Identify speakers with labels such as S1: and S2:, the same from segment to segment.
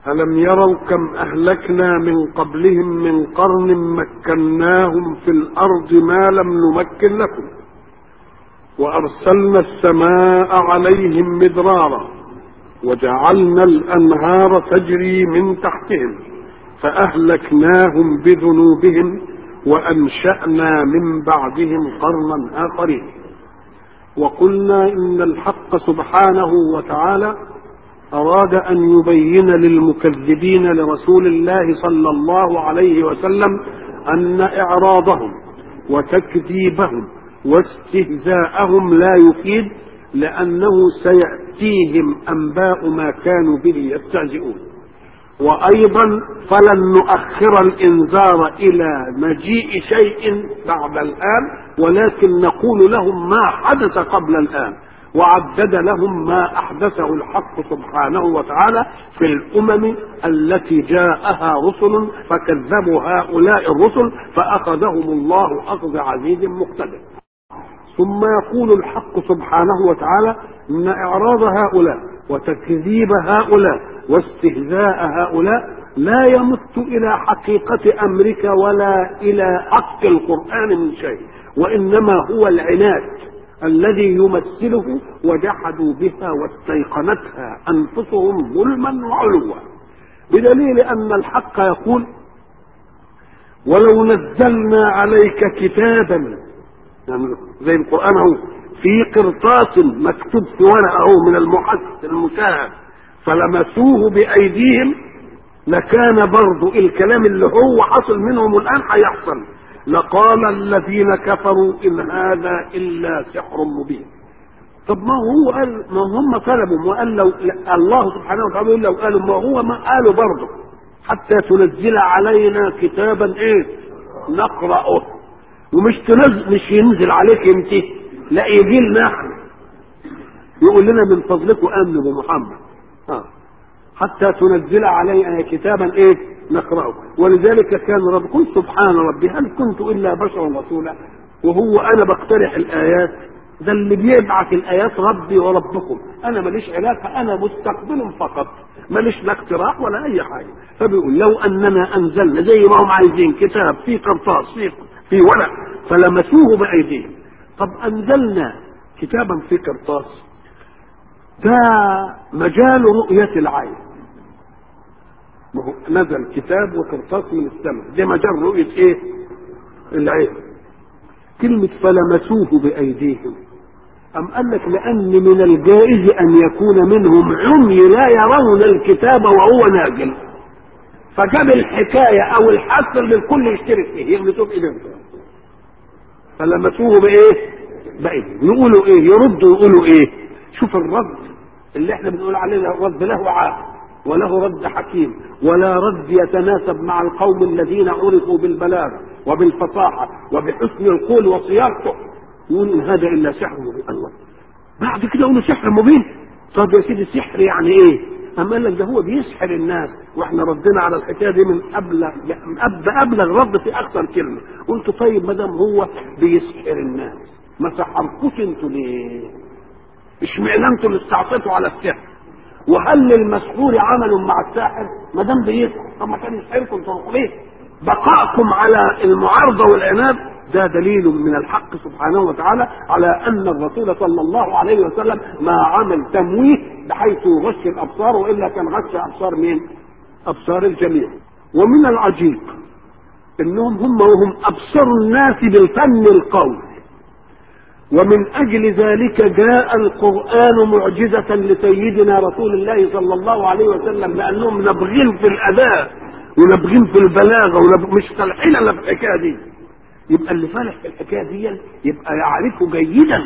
S1: ألم يروا كم أهلكنا من قبلهم من قرن مكناهم في الأرض ما لم نمكن لكم وأرسلنا السماء عليهم مدرارا وجعلنا الأنهار تجري من تحتهم فأهلكناهم بذنوبهم وأنشأنا من بعدهم قرنا آخرين وقلنا إن الحق سبحانه وتعالى أراد أن يبين للمكذبين لرسول الله صلى الله عليه وسلم أن إعراضهم وتكذيبهم واستهزاءهم لا يفيد لأنه سيأتيهم أنباء ما كانوا به يستهزئون وأيضا فلن نؤخر الإنذار إلى مجيء شيء بعد الآن ولكن نقول لهم ما حدث قبل الآن وعدد لهم ما احدثه الحق سبحانه وتعالى في الامم التي جاءها رسل فكذبوا هؤلاء الرسل فاخذهم الله اخذ عزيز مقتدر ثم يقول الحق سبحانه وتعالى ان اعراض هؤلاء وتكذيب هؤلاء واستهزاء هؤلاء لا يمت الى حقيقه امرك ولا الى حق القران من شيء وانما هو العناد الذي يمثله وجحدوا بها واستيقنتها انفسهم ظلما وعلوا بدليل ان الحق يقول ولو نزلنا عليك كتابا يعني زي القران اهو في قرطاس مكتوب في ورقه اهو من المحس المشاهد فلمسوه بايديهم لكان برضو الكلام اللي هو حصل منهم الان هيحصل لقال الذين كفروا ان هذا الا سحر مبين طب ما هو قال ما هم طلبوا وقال لو الله سبحانه وتعالى يقول لو قالوا ما هو ما قالوا برضه حتى تنزل علينا كتابا ايه نقرأه ومش تنزل مش ينزل عليك انت لا يجي لنا احنا يقول لنا من فضلكم امنوا بمحمد ها حتى تنزل علينا كتابا ايه نقرأه ولذلك كان رب قل سبحان ربي هل كنت إلا بشرا رسولا وهو أنا بقترح الآيات ده اللي بيبعث الآيات ربي وربكم أنا ماليش علاقة أنا مستقبل فقط ماليش لا اقتراح ولا أي حاجة فبيقول لو أننا أنزلنا زي ما هم عايزين كتاب في قرطاس في في ورق فلمسوه بأيديهم طب أنزلنا كتابا في قرطاس ده مجال رؤية العين ما هو نزل كتاب وقرطاس من السماء ده مجال رؤية ايه العين كلمة فلمسوه بأيديهم أم قال لك لأن من الجائز أن يكون منهم عمي لا يرون الكتاب وهو نازل فجاب الحكاية أو الحث اللي الكل يشترك فيه يغلطوا بإيديهم فلمسوه بإيه؟ بأيديهم يقولوا إيه؟ يردوا يقولوا إيه؟ شوف الرد اللي احنا بنقول عليه الرد له عاقل وله رد حكيم ولا رد يتناسب مع القوم الذين عرفوا بالبلاغه وبالفصاحه وبحسن القول وصياغته يقول ان هذا الا سحر مبين الله بعد كده يقولوا سحر مبين طب يا سيدي السحر يعني ايه؟ أما قال لك ده هو بيسحر الناس واحنا ردنا على الحكايه دي من ابلغ أب ابلغ رد في اكثر كلمه قلت طيب ما دام هو بيسحر الناس ما سحركوش انتوا ليه؟ اشمعنى انتوا اللي استعطيتوا على السحر؟ وهل للمسحور عمل مع الساحر ما دام بيسحر طب ما كان يسحركم تروحوا ليه؟ بقائكم على المعارضه والعناد ده دليل من الحق سبحانه وتعالى على ان الرسول صلى الله عليه وسلم ما عمل تمويه بحيث يغش الابصار والا كان غش ابصار مين؟ ابصار الجميع ومن العجيب انهم هم وهم ابصر الناس بالفن القول ومن اجل ذلك جاء القران معجزه لسيدنا رسول الله صلى الله عليه وسلم لانهم نابغين في الاداء ونابغين في البلاغه ومش فالحين الا في الحكايه دي يبقى اللي فالح في الحكايه دي يبقى يعرف جيدا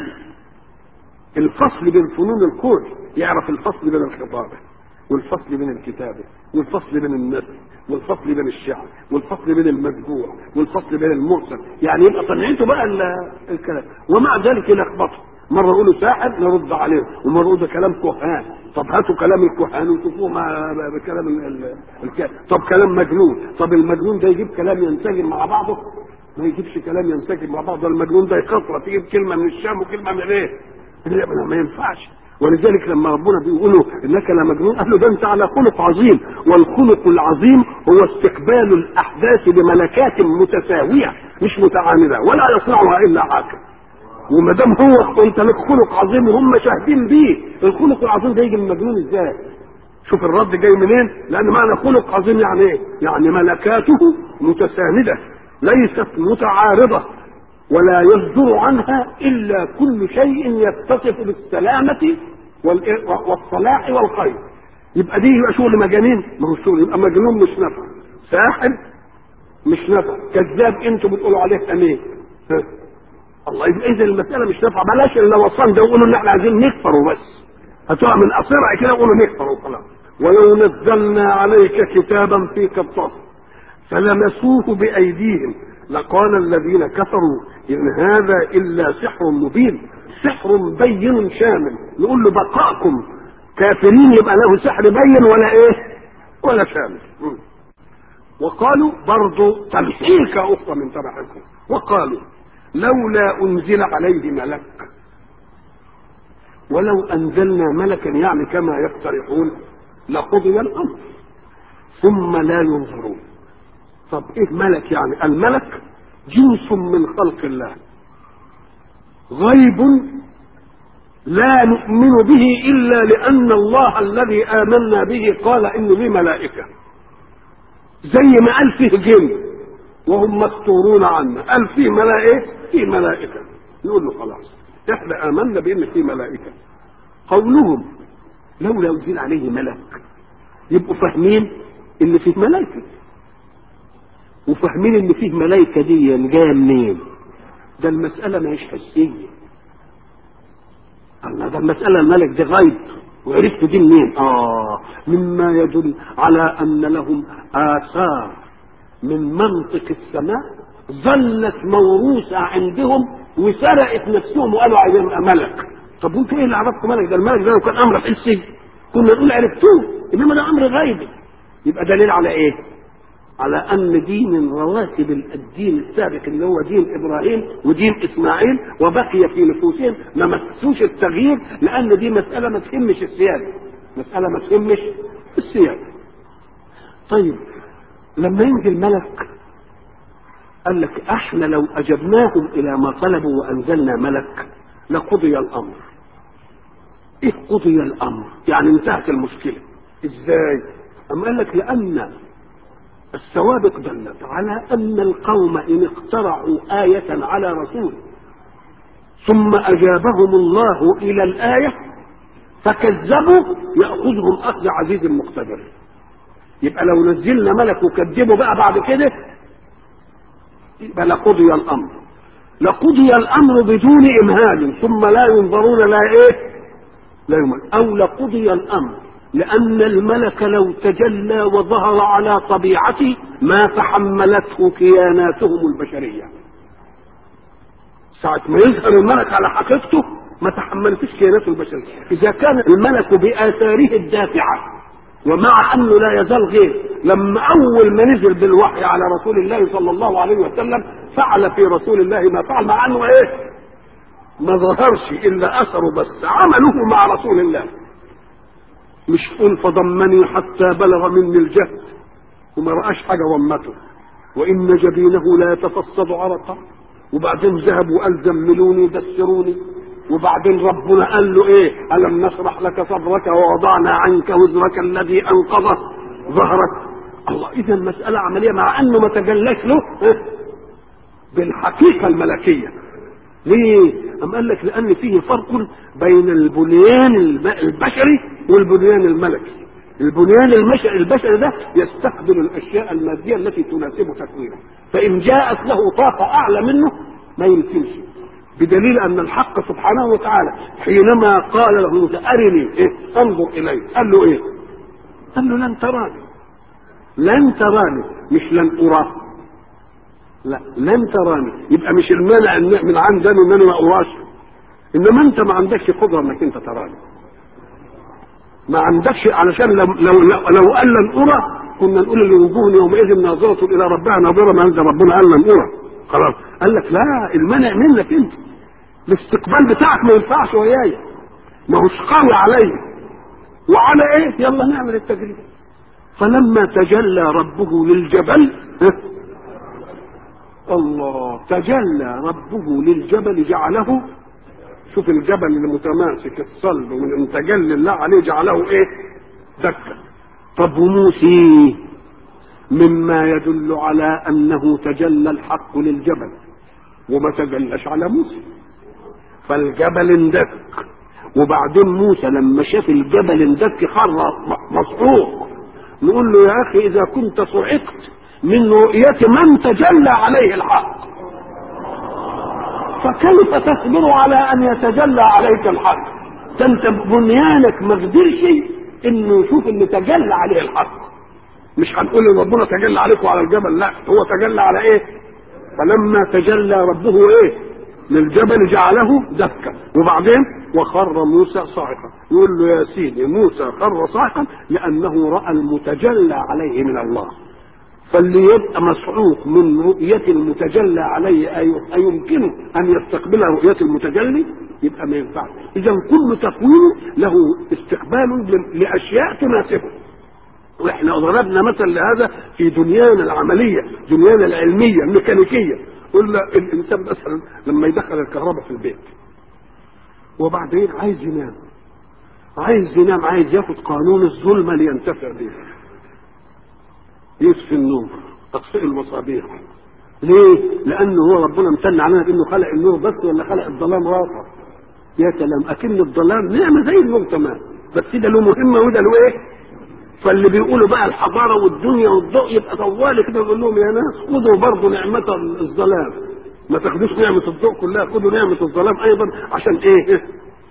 S1: الفصل بين فنون الكون يعرف الفصل بين الخطابه والفصل بين الكتابه والفصل بين النثر والفصل بين الشعر والفصل بين المجموع والفصل بين المرسل يعني يبقى صنعته بقى الكلام ومع ذلك يلخبطه مرة يقولوا ساحر نرد عليه ومرة يقولوا ده كلام كهان طب هاتوا كلام الكهان وشوفوه مع بكلام الكهان طب كلام مجنون طب المجنون ده يجيب كلام ينسجم مع بعضه ما يجيبش كلام ينسجم مع بعضه المجنون ده يكثر تجيب كلمة من الشام وكلمة من ايه ما ينفعش ولذلك لما ربنا بيقولوا انك لمجنون قال له ده انت على خلق عظيم والخلق العظيم هو استقبال الاحداث بملكات متساويه مش متعامده ولا يصنعها الا حاكم وما دام هو انت لك خلق عظيم وهم شاهدين بيه الخلق العظيم ده يجي من المجنون ازاي؟ شوف الرد جاي منين؟ لان معنى خلق عظيم يعني ايه؟ يعني ملكاته متسانده ليست متعارضه ولا يصدر عنها الا كل شيء يتصف بالسلامه والصلاح والخير يبقى دي يبقى شغل مجانين ما هو شغل يبقى مجنون مش نفع ساحر مش نفع كذاب انتوا بتقولوا عليه امين الله يبقى اذا المساله مش نافعه بلاش الا وصان ده وقولوا ان احنا عايزين نكفر وبس هتقع من اصرع كده وقولوا نكفر وخلاص ولو نزلنا عليك كتابا في قبطاس فلمسوه بايديهم لقال الذين كفروا ان هذا الا سحر مبين سحر بين شامل نقول له بقاءكم كافرين يبقى له سحر بين ولا ايه ولا شامل وقالوا برضو تمحيكة أخرى من تبعكم وقالوا لولا أنزل عليه ملك ولو أنزلنا ملكا يعني كما يقترحون لقضي الأمر ثم لا ينظرون طب إيه ملك يعني الملك جنس من خلق الله غيب لا نؤمن به إلا لأن الله الذي آمنا به قال إن لي ملائكة زي ما قال فيه جن وهم مستورون عنا قال فيه ملائكة فيه ملائكة نقول له خلاص احنا آمنا بأن فيه ملائكة قولهم لولا أنزل عليه ملك يبقوا فاهمين إن فيه ملائكة وفاهمين إن فيه ملائكة دي جاية منين ده المسألة ما هيش حسية الله ده المسألة الملك دي غيب وعرفت دي منين؟ آه مما يدل على أن لهم آثار من منطق السماء ظلت موروثة عندهم وسرقت نفسهم وقالوا عايزين ملك طب وانتوا ايه اللي عرفتوا ملك ده الملك ده لو كان امر حسي كنا نقول عرفتوه انما ده امر غيبي يبقى دليل على ايه؟ على ان دين من رواتب الدين السابق اللي هو دين ابراهيم ودين اسماعيل وبقي في نفوسهم ما مسوش التغيير لان دي مساله ما تهمش السياده مساله ما تهمش السياده طيب لما ينزل ملك قال لك احنا لو اجبناهم الى ما طلبوا وانزلنا ملك لقضي الامر ايه قضي الامر يعني انتهت المشكله ازاي اما قال لك لان السوابق دلت على ان القوم ان اخترعوا آية على رسول ثم اجابهم الله الى الآية فكذبوا يأخذهم اخذ عزيز مقتدر يبقى لو نزلنا ملك وكذبوا بقى بعد كده يبقى لقضي الامر لقضي الامر بدون امهال ثم لا ينظرون لا ايه لا يمهل او لقضي الامر لأن الملك لو تجلى وظهر على طبيعته ما تحملته كياناتهم البشرية ساعة ما يظهر الملك على حقيقته ما تحملتش كياناته البشرية إذا كان الملك بآثاره الدافعة ومع أنه لا يزال غير لما أول ما نزل بالوحي على رسول الله صلى الله عليه وسلم فعل في رسول الله ما فعل مع أنه إيه ما ظهرش إلا أثره بس عمله مع رسول الله مش قل فضمني حتى بلغ مني الجهد وما رآش حاجة ومته وإن جبينه لا يتفصد عرقا وبعدين ذهب وقال زملوني دسروني وبعدين ربنا قال له ايه ألم نشرح لك صدرك ووضعنا عنك وزرك الذي أنقض ظهرك الله إذا المسألة عملية مع أنه ما تجلاش له بالحقيقة الملكية ليه؟ أم قال لك لأن فيه فرق بين البنيان البشري والبنيان الملكي. البنيان المشري البشري ده يستقبل الأشياء المادية التي تناسب تكوينه. فإن جاءت له طاقة أعلى منه ما يمكنش. بدليل أن الحق سبحانه وتعالى حينما قال له موسى أرني إيه؟ انظر إلي قال له إيه؟ قال له لن تراني لن تراني مش لن أراه لا لن تراني يبقى مش المانع من عندنا ان انا ما اراش انما انت ما عندكش قدره انك انت تراني ما عندكش علشان لو لو لو, لو قال لن ارى كنا نقول لوجوه يومئذ ناظرة الى ربها ناظرة ما عند ربنا قال لن ارى خلاص قال لك لا المانع منك انت الاستقبال بتاعك ما ينفعش وياي ما هوش قوي عليه وعلى ايه يلا نعمل التجربه فلما تجلى ربه للجبل الله تجلى ربه للجبل جعله شوف الجبل المتماسك الصلب ومن تجلى الله عليه جعله ايه دكا طب وموسى مما يدل على انه تجلى الحق للجبل وما تجلاش على موسى فالجبل اندك وبعدين موسى لما شاف الجبل اندك خر مصعوق نقول له يا اخي اذا كنت صعقت من رؤية من تجلى عليه الحق فكيف تصبر على ان يتجلى عليك الحق ده انت بنيانك ما قدرش انه يشوف اللي تجلى عليه الحق مش هنقول ان ربنا تجلى عليكم على الجبل لا هو تجلى على ايه فلما تجلى ربه ايه للجبل جعله دكا وبعدين وخر موسى صاعقا يقول له يا سيدي موسى خر صاعقا لانه راى المتجلى عليه من الله فاللي يبقى مسعوق من رؤية المتجلى عليه أيمكنه أن يستقبل رؤية المتجلي يبقى ما ينفعش إذا كل تكوين له استقبال لأشياء تناسبه واحنا ضربنا مثل لهذا في دنيانا العملية دنيانا العلمية الميكانيكية قلنا الإنسان مثلا لما يدخل الكهرباء في البيت وبعدين عايز ينام عايز ينام عايز ياخد قانون الظلمة لينتفع به يطفي النور تطفئ المصابيح ليه؟ لأنه هو ربنا امتن علينا بأنه خلق النور بس ولا خلق الظلام واقع يا سلام أكن الظلام نعمة زي النور تمام بس ده له مهمة وده له إيه؟ فاللي بيقولوا بقى الحضارة والدنيا والضوء يبقى طوالي كده يقول لهم يا ناس خذوا برضه نعمة الظلام ما تاخدوش نعمة الضوء كلها خذوا نعمة الظلام أيضا عشان إيه؟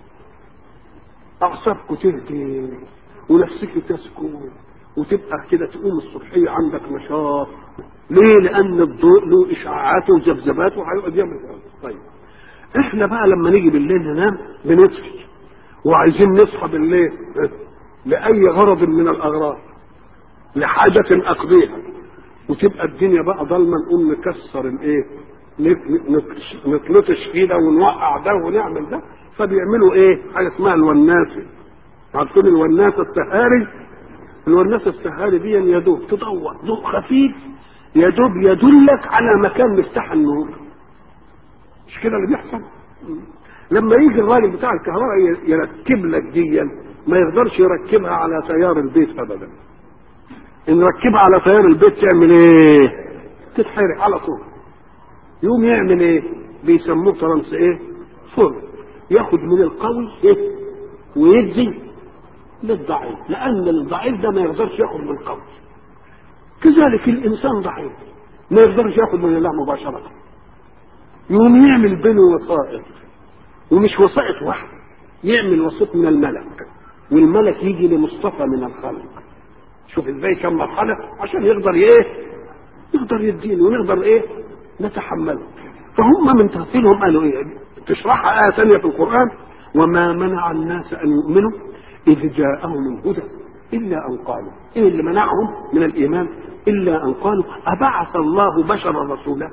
S1: أعصابكم تهدي ونفسك تسكن وتبقى كده تقوم الصبحية عندك نشاط ليه لأن الضوء له إشعاعاته وذبذباته وهيقعد يعمل طيب احنا بقى لما نيجي بالليل ننام بنطفي وعايزين نصحى بالليل لأي غرض من الأغراض لحاجة أقضيها وتبقى الدنيا بقى ضلمة نقوم نكسر الايه نتلطش كده ونوقع ده ونعمل ده فبيعملوا ايه حاجه اسمها الوناسه عارفين الوناسه السهاري الوناسه السهاري دي يدوب تضوء ضوء خفيف يدوب يدلك على مكان مفتاح النور مش كده اللي بيحصل لما يجي الراجل بتاع الكهرباء يركب لك دي ما يقدرش يركبها على تيار البيت ابدا ان ركبها على تيار البيت تعمل ايه تتحرق على طول يقوم يعمل ايه بيسموه فرنسا ايه فرن ياخد من القوي ايه ويدي للضعيف لان الضعيف ده ما يقدرش ياخد من القوي كذلك الانسان ضعيف ما يقدرش ياخد من الله مباشره يقوم يعمل بينه وسائط ومش وسائط واحد يعمل وسيط من الملك والملك يجي لمصطفى من الخلق شوف ازاي كم مرحله عشان يقدر ايه يقدر يدينه ونقدر ايه نتحمله فهم من تفصيلهم قالوا ايه تشرحها آية ثانية في القرآن وما منع الناس أن يؤمنوا إذ جاءهم الهدى إلا أن قالوا إيه اللي منعهم من الإيمان إلا أن قالوا أبعث الله بشرا رسولا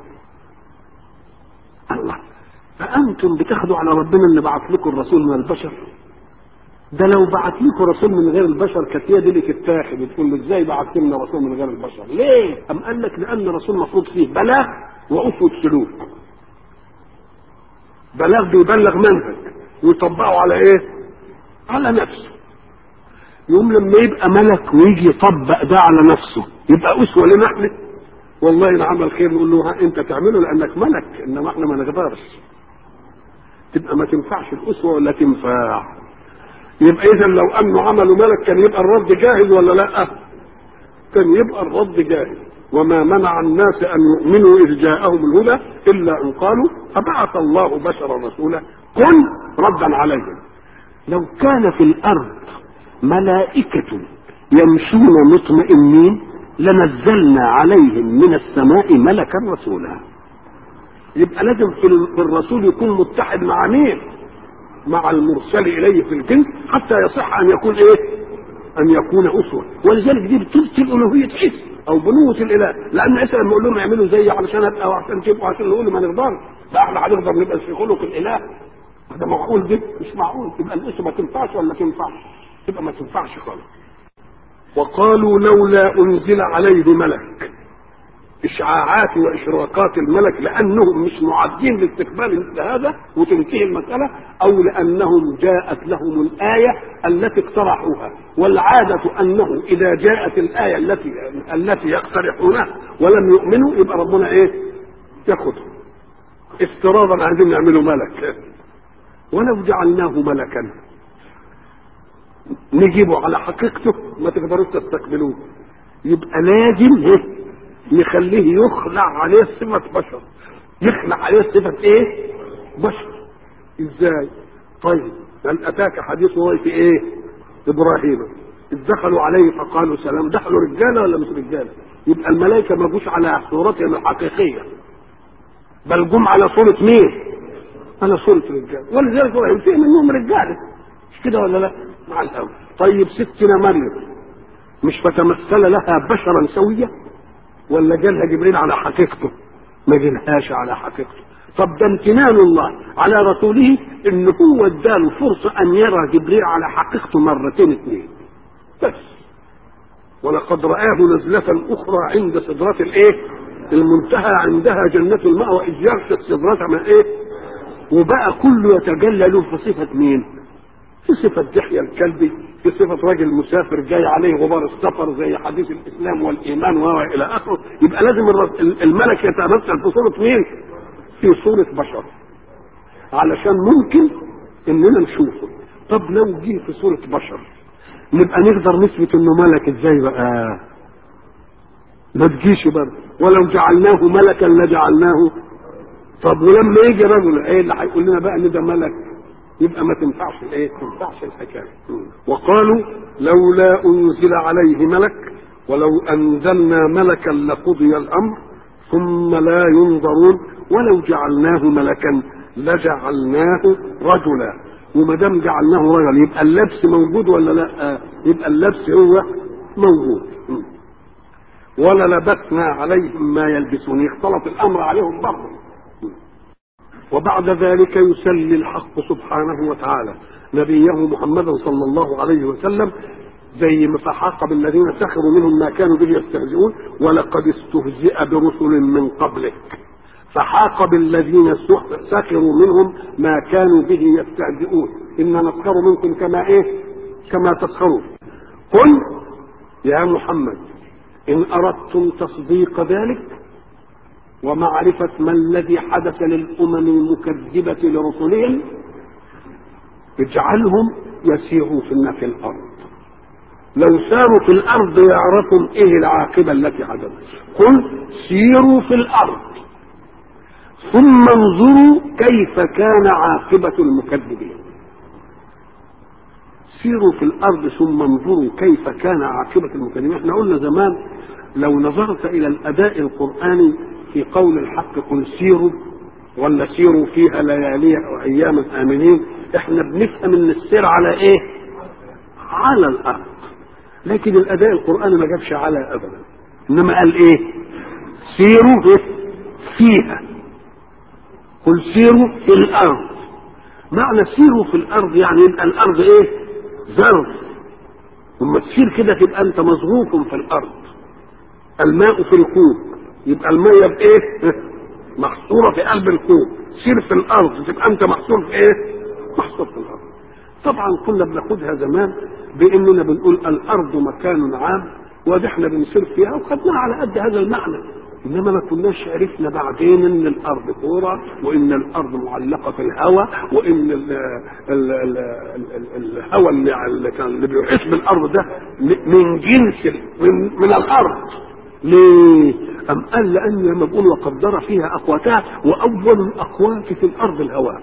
S1: الله فأنتم بتاخدوا على ربنا إن بعث لكم الرسول من البشر ده لو بعت لكم رسول من غير البشر كانت هي دي اللي تتاخد وتقول له ازاي بعت لنا رسول من غير البشر؟ ليه؟ أم قال لك لأن الرسول المفروض فيه بلاغ وأسوة سلوك. بلاغ بيبلغ منهج ويطبقه على ايه؟ على نفسه. يوم لما يبقى ملك ويجي يطبق ده على نفسه يبقى أسوة لنا احنا والله إن عمل خير نقول له ها أنت تعمله لأنك ملك إنما احنا ما نقدرش. تبقى ما تنفعش الأسوة ولا تنفع. يبقى اذا لو انه عملوا ملك كان يبقى الرد جاهز ولا لا كان يبقى الرد جاهز وما منع الناس ان يؤمنوا اذ جاءهم الهدى الا ان قالوا ابعث الله بشرا رسولا قل ردا عليهم لو كان في الارض ملائكه يمشون مطمئنين لنزلنا عليهم من السماء ملكا رسولا يبقى لازم في الرسول يكون متحد مع مين مع المرسل اليه في الجنس حتى يصح ان يكون ايه؟ ان يكون اسوه ولذلك دي بتبطل الوهيه حس او بنوه الاله لان عيسى لما يقول لهم اعملوا زي علشان ابقى وعشان تبقوا عشان نقول ما نقدرش ده احنا هنقدر نبقى في خلق الاله ده معقول دي مش معقول تبقى الاسم ما تنفعش ولا تنفع تبقى ما تنفعش خالص وقالوا لولا انزل عليه ملك اشعاعات واشراقات الملك لانهم مش معدين لاستقبال مثل هذا وتنتهي المساله او لانهم جاءت لهم الايه التي اقترحوها والعاده انه اذا جاءت الايه التي التي يقترحونها ولم يؤمنوا يبقى ربنا ايه؟ ياخذهم افتراضا عايزين يعملوا ملك ولو جعلناه ملكا نجيبه على حقيقته ما تقدروش تستقبلوه يبقى لازم ايه نخليه يخلع عليه صفة بشر يخلع عليه صفة ايه بشر ازاي طيب هل اتاك حديث ضيف ايه ابراهيم اذ دخلوا عليه فقالوا سلام دخلوا رجاله ولا مش رجاله يبقى الملائكه ما جوش على صورتهم الحقيقيه بل جم على صوره مين على صوره رجال ولذلك ابراهيم فيه منهم رجاله مش كده ولا لا مع الاول طيب ستنا مريم مش فتمثل لها بشرا سويا ولا جالها جبريل على حقيقته ما جالهاش على حقيقته طب ده امتنان الله على رسوله ان هو اداله فرصه ان يرى جبريل على حقيقته مرتين اثنين بس ولقد رآه نزلة أخرى عند سدرة الإيه؟ المنتهى عندها جنة المأوى إذ يغشى السدرة من إيه؟ وبقى كله يتجلى له في صفة مين؟ في صفة دحية الكلبي في صفة راجل مسافر جاي عليه غبار السفر زي حديث الإسلام والإيمان وهو إلى آخره يبقى لازم الملك يتمثل في صورة مين؟ في صورة بشر علشان ممكن إننا نشوفه طب لو جه في صورة بشر نبقى نقدر نثبت إنه ملك إزاي بقى؟ ما تجيش برضه ولو جعلناه ملكا لجعلناه طب ولما يجي رجل ايه اللي هيقول لنا بقى ان ده ملك يبقى ما تنفعش الايه ما تنفعش الحكايه وقالوا لولا انزل عليه ملك ولو انزلنا ملكا لقضي الامر ثم لا ينظرون ولو جعلناه ملكا لجعلناه رجلا وما دام جعلناه رجلا يبقى اللبس موجود ولا لا يبقى اللبس هو موجود ولا لبسنا عليهم ما يلبسون اختلط الامر عليهم برضه وبعد ذلك يسلي الحق سبحانه وتعالى نبيه محمدا صلى الله عليه وسلم زي ما فحاق بالذين سخروا منهم ما كانوا به يستهزئون ولقد استهزئ برسل من قبلك فحاق بالذين سخروا منهم ما كانوا به يستهزئون إنا نسخر منكم كما إيه كما تسخرون قل يا محمد إن أردتم تصديق ذلك ومعرفة ما الذي حدث للأمم المكذبة لرسلهم اجعلهم يسيروا في الأرض لو ساروا في الأرض يعرفوا إيه العاقبة التي حدثت قل سيروا في الأرض ثم انظروا كيف كان عاقبة المكذبين سيروا في الأرض ثم انظروا كيف كان عاقبة المكذبين احنا قلنا زمان لو نظرت إلى الأداء القرآني في قول الحق قل سيروا ولا سيروا فيها ليالي واياما امنين احنا بنفهم ان السير على ايه على الارض لكن الاداء القراني ما جابش على ابدا انما قال ايه سيروا فيها قل سيروا في الارض معنى سيروا في الارض يعني يبقى الارض ايه ظرف لما تسير كده تبقى انت مظروف في الارض الماء في الكوب يبقى الميه بايه؟ محصوره في قلب الكوب سير في الارض تبقى انت محصور في ايه؟ محصور في الارض طبعا كنا بناخدها زمان باننا بنقول الارض مكان عام وده احنا بنسير فيها وخدناها على قد هذا المعنى انما ما كناش عرفنا بعدين ان الارض كوره وان الارض معلقه في الهواء وان ال ال ال ال الهواء اللي كان اللي بيحيط بالارض ده من جنس من, من الارض ليه؟ أم قال لأن لما بقول وقدر فيها أقواتها وأول الأقوات في الأرض الهواء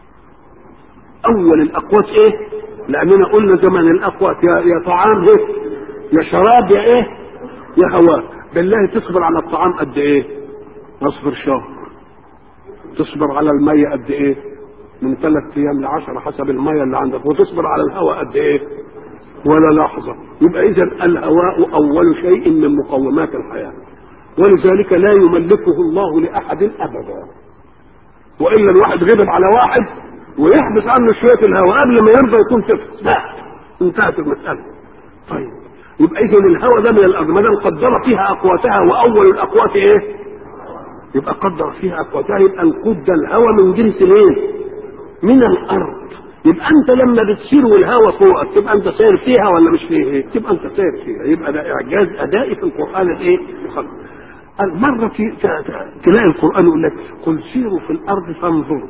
S1: أول الأقوات إيه؟ لأننا قلنا زمان الأقوات يا, يا طعام إيه؟ يا شراب يا إيه؟ يا هواء بالله تصبر على الطعام قد إيه؟ اصبر شهر تصبر على المية قد إيه؟ من ثلاث أيام لعشرة حسب المية اللي عندك وتصبر على الهواء قد إيه؟ ولا لحظة يبقى إذا الهواء أول شيء من مقومات الحياة ولذلك لا يملكه الله لأحد أبدا وإلا الواحد غضب على واحد ويحبس عنه شويه الهواء قبل ما يرضى يكون طفل لا انتهت المساله طيب يبقى اذا الهواء ده من الارض ما دام قدر فيها اقواتها واول الاقوات ايه؟ يبقى قدر فيها اقواتها يبقى القود ده الهواء من جنس الايه؟ من الارض يبقى انت لما بتسير والهواء فوقك تبقى انت ساير فيها ولا مش فيها ايه؟ تبقى انت ساير فيها يبقى ده اعجاز ادائي في القران الايه؟ الخلق مرة في تلاقي القرآن يقول لك قل سيروا في الأرض فانظروا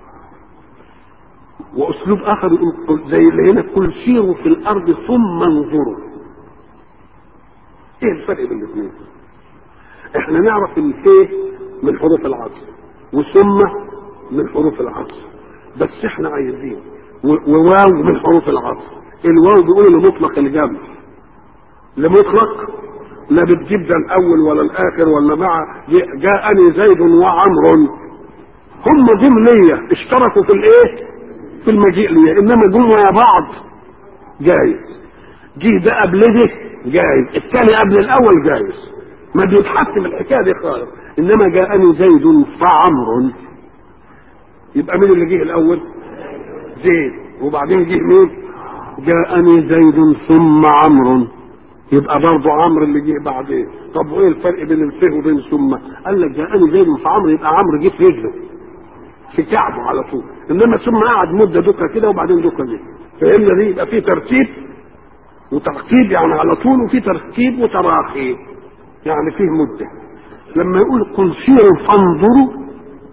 S1: وأسلوب آخر يقول زي اللي هنا قل سيروا في الأرض ثم انظروا إيه الفرق بين الاثنين؟ إحنا نعرف إن إيه من حروف العصر وثم من حروف العصر بس إحنا عايزين وواو من حروف العصر الواو بيقول لمطلق الجمع لمطلق لا بتجيب ده الاول ولا الاخر ولا مع جاءني زيد وعمر هم ضمنية اشتركوا في الايه في المجيء ليه انما جم يا بعض جايز جه ده قبل ده جايز الثاني قبل الاول جايز ما بيتحسب الحكايه دي خالص انما جاءني زيد فعمر يبقى مين اللي جه الاول زيد وبعدين جه مين جاءني زيد ثم عمرو يبقى برضه عمرو اللي جه بعدين طب وايه الفرق بين الفه وبين ثم قال لك جاءني زيد في عمرو يبقى عمرو جه في رجله في كعبه على طول انما ثم قعد مده دكه كده وبعدين دكه دي فهمنا دي يبقى في ترتيب وترتيب يعني على طول وفي ترتيب وتراخي يعني فيه مده لما يقول قل سيروا فانظروا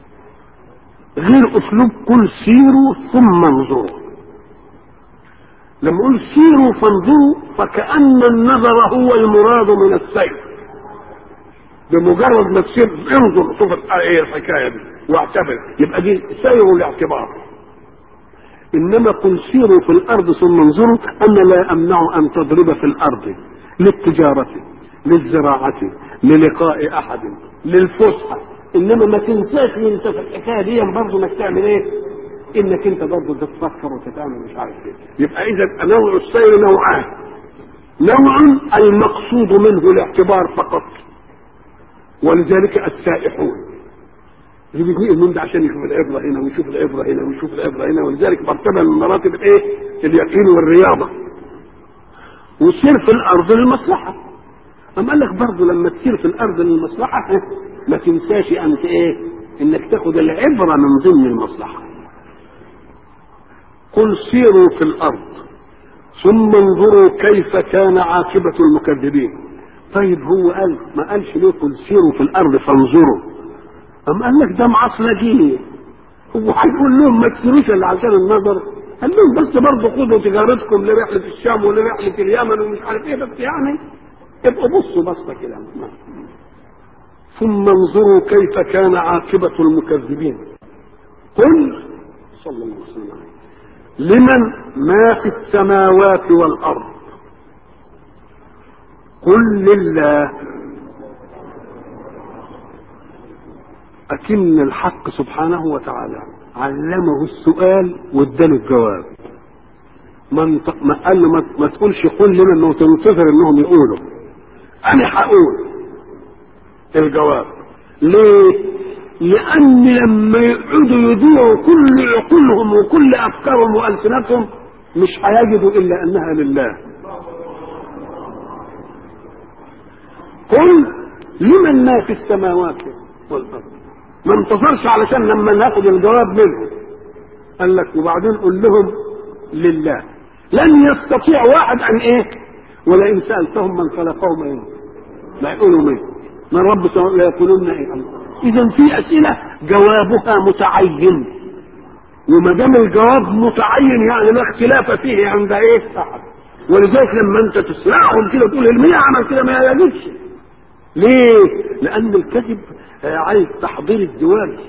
S1: غير اسلوب قل سيروا ثم انظروا لما يقول سيروا فانظروا فكأن النظر هو المراد من السير بمجرد ما تسير انظر شوف ايه الحكايه دي واعتبر يبقى دي سير الاعتبار انما قل سيروا في الارض ثم انظروا انا لا امنع ان تضرب في الارض للتجاره للزراعه للقاء احد للفسحه انما ما تنساش انت في الحكايه دي برضه انك تعمل ايه؟ انك انت برضه تتفكر وتتعمل مش عارف ايه يبقى اذا نوع السير نوعان نوع المقصود منه الاعتبار فقط ولذلك السائحون اللي بيجي من ده عشان يشوف العبره هنا ويشوف العبره هنا ويشوف العبره هنا ولذلك مرتبه من مراتب الايه؟ اليقين والرياضه وسير في الارض للمصلحه اما قال لك برضه لما تسير في الارض للمصلحه ما تنساش انت ايه؟ انك تاخد العبره من ضمن المصلحه قل سيروا في الارض ثم انظروا كيف كان عاقبة المكذبين طيب هو قال ما قالش ليه قل سيروا في الارض فانظروا أم قال لك ده معصلجين هو هيقول لهم ما تسيروش الا عشان النظر قال لهم بس برضه خدوا تجارتكم لرحلة الشام ولرحلة اليمن ومش عارف ايه بس يعني ابقوا بصوا بصة كده ثم انظروا كيف كان عاقبة المكذبين قل صلى الله عليه وسلم لمن ما في السماوات والارض قل لله اكن الحق سبحانه وتعالى علمه السؤال واداله الجواب من ما قال له ما, ما تقولش قل لنا انه تنتظر انهم يقولوا انا هقول الجواب ليه لان لما يقعدوا يدوروا كل عقولهم وكل افكارهم والسنتهم مش هيجدوا الا انها لله قل لمن ما في السماوات والارض ما انتظرش علشان لما ناخد الجواب منهم قال لك وبعدين قل لهم لله لن يستطيع واحد ان ايه ولئن سالتهم من خلقهم ايه لا يقولوا مين من رب السماوات لا يقولون ايه الله اذا في اسئله جوابها متعين وما دام الجواب متعين يعني لا اختلاف فيه عند ايه احد ولذلك لما انت تسمعهم كده تقول المية عمل كده ما يجوزش ليه لان الكذب عايز تحضير الزواج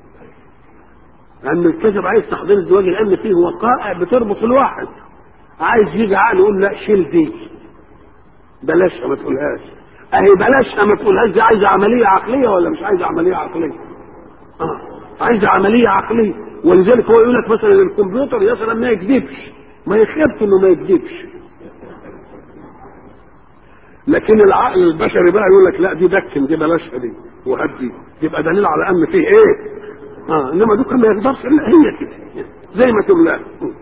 S1: لان الكذب عايز تحضير الزواج لان فيه وقائع بتربط الواحد عايز يجي عقل يقول لا شيل دي بلاشها ما تقولهاش اهي بلاشها ما تقولهاش دي عايزه عمليه عقليه ولا مش عايزه عمليه عقليه اه عايزه عمليه عقليه ولذلك هو يقول لك مثلا الكمبيوتر مثلا ما يكذبش ما يخافش انه ما يكذبش لكن العقل البشري بقى يقول لك لا دي دكن دي بلاشها دي وهدي يبقى دليل على ان فيه ايه اه انما دوك ما يقدرش الا هي كده زي ما تملاه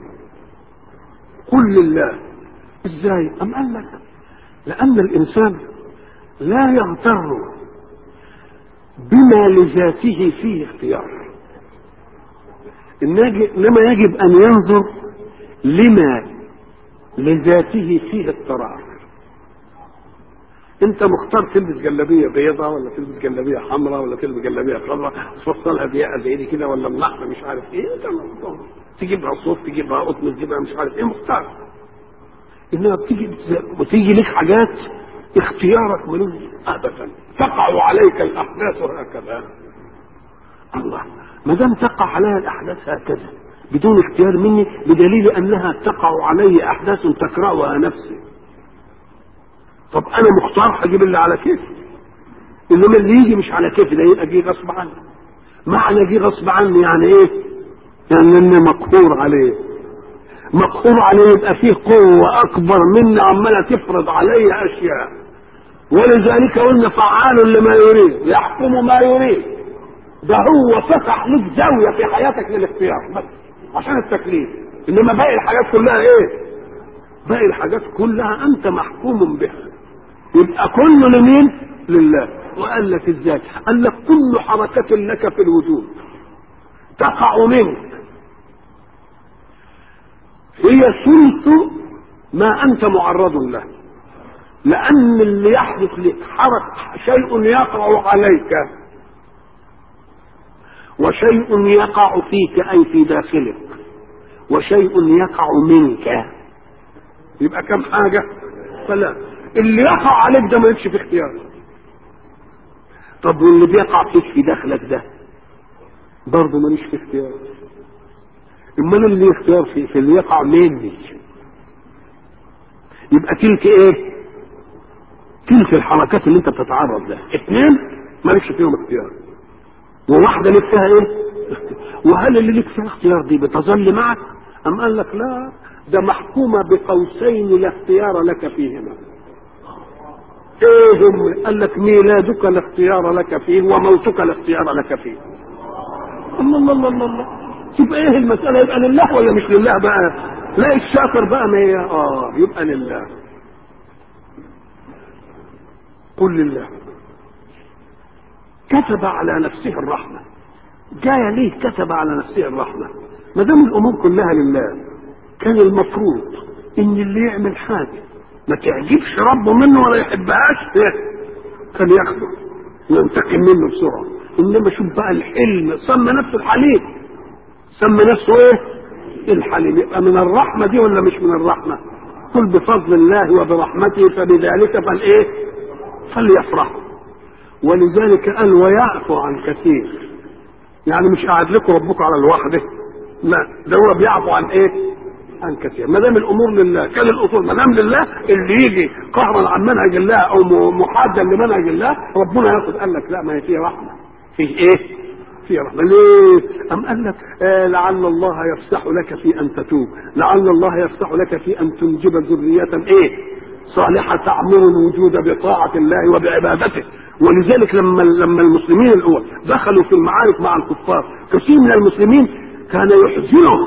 S1: قل لله ازاي ام قال لك لان الانسان لا يغتر بما لذاته فيه اختيار انما يجب ان ينظر لما لذاته فيه اضطرار انت مختار تلبس جلابيه بيضاء ولا تلبس جلابيه حمراء ولا تلبس جلابيه خضراء تفصلها ضيقه زي دي كده ولا ملحمه مش عارف ايه انت مختار تجيبها صوف تجيبها قطن تجيبها مش عارف ايه مختار انما بتيجي بتيجي لك حاجات اختيارك ملوش ابدا تقع عليك الاحداث هكذا الله ما دام تقع عليها الاحداث هكذا بدون اختيار مني بدليل انها تقع علي احداث تكرهها نفسي طب انا مختار هجيب اللي على كيفي انما اللي يجي مش على كيفي ده يبقى جه غصب عني معنى جه غصب عني يعني ايه يعني اني مقهور عليه مقهور عليه يبقى فيه قوة أكبر مني عمالة تفرض علي أشياء ولذلك قلنا فعال لما يريد يحكم ما يريد ده هو فتح لك زاوية في حياتك للاختيار بس عشان التكليف إنما باقي الحاجات كلها إيه؟ باقي الحاجات كلها أنت محكوم بها يبقى كله لمين؟ لله وقال لك إزاي؟ قال لك كل حركة لك في الوجود تقع منك هي سلط ما انت معرض له لان اللي يحدث لك حرك شيء يقع عليك وشيء يقع فيك اي في داخلك وشيء يقع منك يبقى كم حاجه فلا اللي يقع عليك ده مالكش في اختيار طب واللي بيقع فيك في داخلك ده برضه ماليش في اختيار امال اللي اختيار في, في اللي يقع مني يبقى تلك ايه تلك الحركات اللي انت بتتعرض لها اثنين مالكش فيهم اختيار وواحده لك فيها ايه وهل اللي لك فيها اختيار دي بتظل معك ام قال لك لا ده محكومه بقوسين لا اختيار لك فيهما ايه هم قال لك ميلادك لا اختيار لك فيه وموتك لا اختيار لك فيه الله الله الله الله, الله. تبقى ايه المسألة يبقى لله ولا مش لله بقى لا الشاطر بقى ما هي اه يبقى لله قل لله كتب على نفسه الرحمة جاية ليه كتب على نفسه الرحمة ما دام الأمور كلها لله كان المفروض إن اللي يعمل حاجة ما تعجبش ربه منه ولا يحبهاش كان ياخده وينتقم منه بسرعة إنما شوف بقى الحلم سمى نفسه الحليم سمى نفسه ايه الحليم يبقى من الرحمة دي ولا مش من الرحمة قل بفضل الله وبرحمته فبذلك فالايه فليفرحوا ولذلك قال ويعفو عن كثير يعني مش قاعد لكم ربكم على الوحده لا ده هو بيعفو عن ايه عن كثير ما دام الامور لله كان الاصول ما دام لله اللي يجي قهرا عن منهج الله او محادا لمنهج الله ربنا ياخذ قال لك لا ما هي فيها رحمه فيه ايه في رحمة ليه؟ أم قال لك آه لعل الله يفسح لك في أن تتوب لعل الله يفسح لك في أن تنجب ذرية إيه صالحة تعمر الوجود بطاعة الله وبعبادته ولذلك لما لما المسلمين الأول دخلوا في المعارك مع الكفار كثير من المسلمين كان يحزنه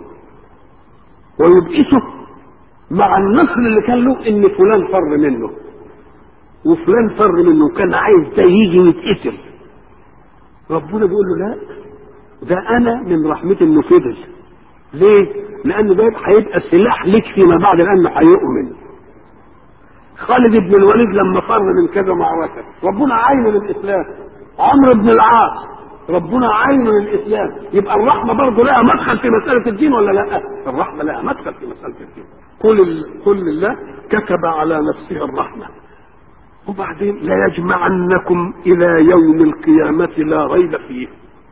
S1: ويبئسه مع النصر اللي كان له ان فلان فر منه وفلان فر منه كان عايز ده يجي يتقتل ربنا بيقول له لا ده انا من رحمتي انه فضل ليه؟ لان ده هيبقى سلاح لك فيما بعد لانه هيؤمن خالد بن الوليد لما فر من كذا معركه ربنا عينه للاسلام عمرو بن العاص ربنا عينه للاسلام يبقى الرحمه برضه لها مدخل في مساله الدين ولا لا؟ الرحمه لها مدخل في مساله الدين قل قل لله كتب على نفسه الرحمه وبعدين ليجمعنكم الى يوم القيامة لا ريب فيه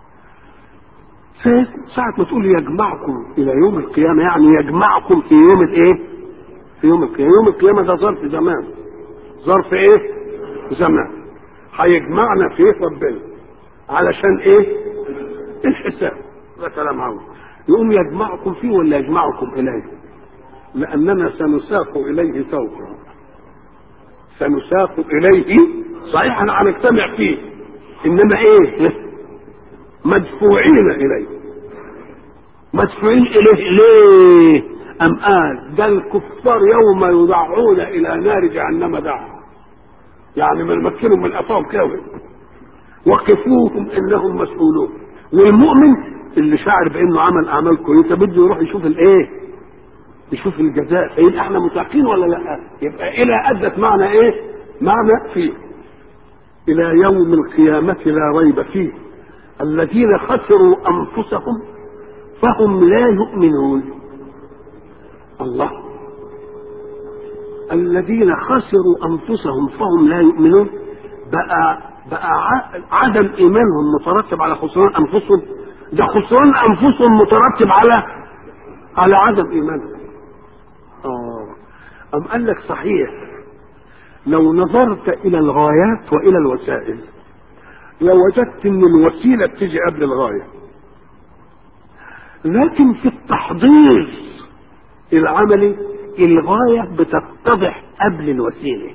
S1: ساعة ما تقول يجمعكم الى يوم القيامة يعني يجمعكم في يوم الايه في يوم القيامة يوم القيامة ده ظرف زمان ظرف ايه زمان هيجمعنا فيه ربنا علشان ايه الحساب ده كلام عاوز يقوم يجمعكم فيه ولا يجمعكم اليه لاننا سنساق اليه سوقا سنساق اليه صحيح احنا هنجتمع فيه انما ايه مدفوعين اليه مدفوعين اليه ليه ام قال ده الكفار يوم يدعون الى نار جهنم دعا يعني من مكنهم من قفاهم كده وقفوهم انهم مسؤولون والمؤمن اللي شاعر بانه عمل اعمال كويسه بده يروح يشوف الايه يشوف الجزاء فيبقى احنا متعقين ولا لا يبقى الى ادت معنى ايه معنى فيه الى يوم القيامه لا ريب فيه الذين خسروا انفسهم فهم لا يؤمنون الله الذين خسروا انفسهم فهم لا يؤمنون بقى بقى عدم ايمانهم مترتب على خسران انفسهم ده خسران انفسهم مترتب على على عدم ايمانهم اه ام قال لك صحيح لو نظرت الى الغايات والى الوسائل لوجدت ان الوسيله بتيجي قبل الغايه لكن في التحضير العملي الغايه بتتضح قبل الوسيله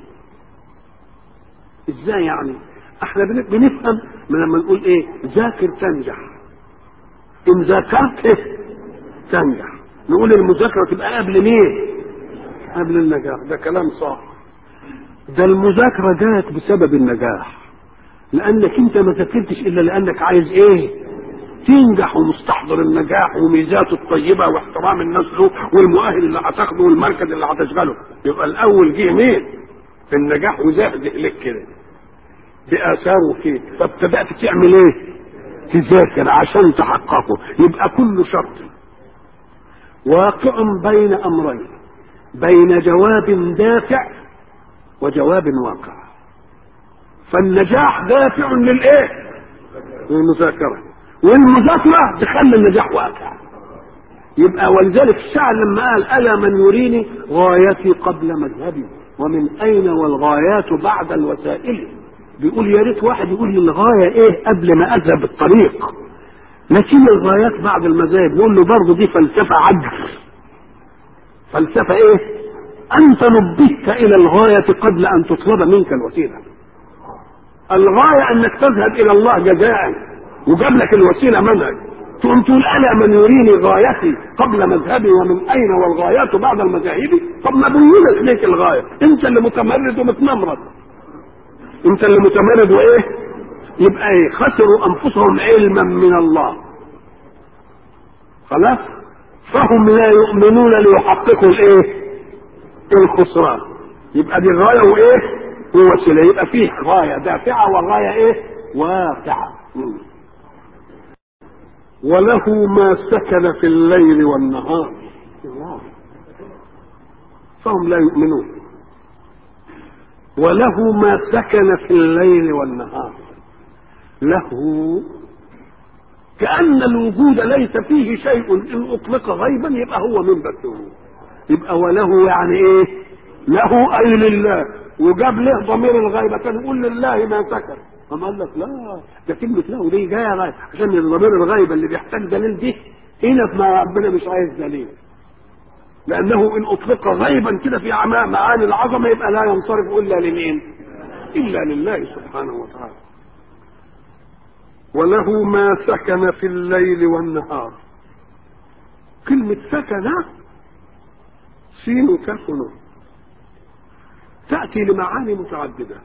S1: ازاي يعني احنا بنفهم من لما نقول ايه ذاكر تنجح ان ذاكرت تنجح نقول المذاكره تبقى قبل مين قبل النجاح ده كلام صح ده المذاكره جاءت بسبب النجاح لانك انت ما ذاكرتش الا لانك عايز ايه تنجح ومستحضر النجاح وميزاته الطيبه واحترام الناس له والمؤهل اللي هتاخده والمركز اللي هتشغله يبقى الاول جه مين في النجاح وزهزه لك كده باثاره فيك فابتدات تعمل ايه تذاكر عشان تحققه يبقى كل شرط واقع بين امرين بين جواب دافع وجواب واقع فالنجاح دافع للايه للمذاكره والمذاكره تخلي النجاح واقع يبقى ولذلك الشاعر لما قال الا من يريني غايتي قبل مذهبي ومن اين والغايات بعد الوسائل بيقول يا ريت واحد يقول لي الغايه ايه قبل ما اذهب الطريق لكن الغايات بعد المذاهب يقول له برضه دي فلسفه عجز فلسفه ايه انت نبهت الى الغايه قبل ان تطلب منك الوسيله الغايه انك تذهب الى الله جزاء وجاب لك الوسيله منهج تقوم تقول الا من يريني غايتي قبل مذهبي ومن اين والغايات بعد المذاهب طب ما بينت ليك الغايه انت اللي متمرد ومتنمرد انت اللي متمرد وايه يبقى ايه خسروا انفسهم علما من الله خلاص فهم لا يؤمنون ليحققوا الايه الخسران يبقى دي غايه وايه ووسيله يبقى فيه غايه دافعه وغايه ايه واقعه وله ما سكن في الليل والنهار فهم لا يؤمنون وله ما سكن في الليل والنهار له كأن الوجود ليس فيه شيء إن أطلق غيبا يبقى هو من بثه يبقى وله يعني إيه له أي لله وجاب له ضمير الغيبة كان يقول لله ما سكن أما قال لك لا ده كلمة له دي جاية غيب عشان الضمير الغيبة اللي بيحتاج دليل دي هنا ما ربنا مش عايز دليل لأنه إن أطلق غيبا كده في معاني العظمة يبقى لا ينصرف إلا لمين؟ إلا لله سبحانه وتعالى وله ما سكن في الليل والنهار كلمة سكن سين كاف ونون تأتي لمعاني متعددة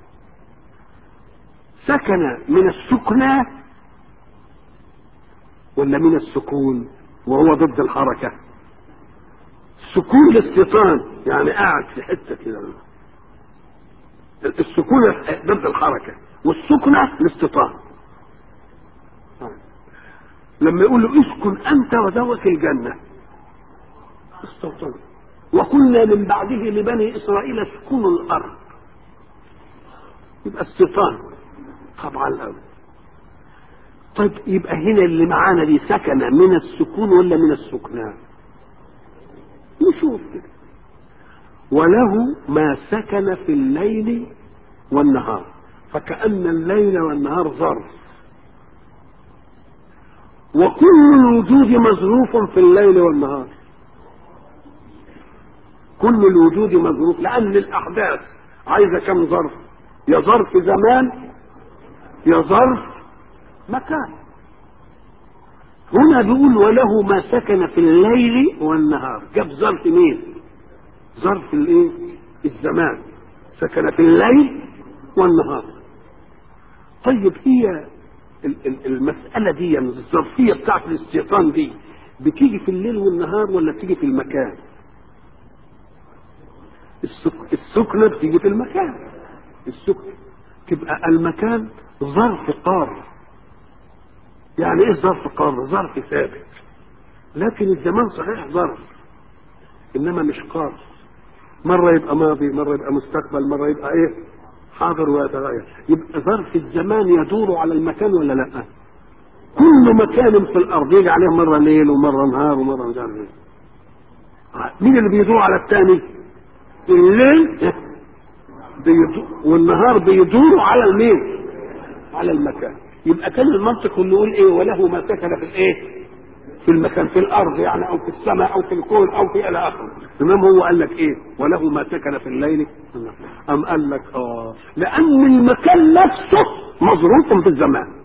S1: سكن من السكنى ولا من السكون وهو ضد الحركة السكون الاستيطان يعني قاعد في حتة كده السكون ضد الحركة والسكنة الاستيطان لما يقول له اسكن انت وزوجك الجنه استوطن وقلنا من بعده لبني اسرائيل اسكنوا الارض يبقى استيطان طبعا الاول طيب يبقى هنا اللي معانا دي سكن من السكون ولا من السكنى نشوف كده وله ما سكن في الليل والنهار فكأن الليل والنهار ظرف وكل الوجود مظروف في الليل والنهار كل الوجود مظروف لأن الأحداث عايزة كم ظرف يا ظرف زمان يا ظرف مكان هنا بيقول وله ما سكن في الليل والنهار جاب ظرف مين ظرف الايه الزمان سكن في الليل والنهار طيب هي المسألة دي الظرفية بتاعت الاستيطان دي بتيجي في الليل والنهار ولا بتيجي في المكان السك... السكنة بتيجي في المكان السكنة تبقى المكان ظرف قار يعني ايه ظرف قار ظرف ثابت لكن الزمان صحيح ظرف انما مش قار مرة يبقى ماضي مرة يبقى مستقبل مرة يبقى ايه حاضر ويتغير يبقى ظرف الزمان يدور على المكان ولا لا كل مكان في الارض يجي عليه مره ليل ومره نهار ومره مش عارف ايه مين اللي بيدور على الثاني الليل بيدور والنهار بيدور على المين على المكان يبقى كان المنطق انه يقول ايه وله ما سكن في الايه في المكان في الارض يعني او في السماء او في الكون او في الى اخره تمام هو قال لك ايه وله ما سكن في الليل ام قال لك اه لان المكان نفسه مظروف في الزمان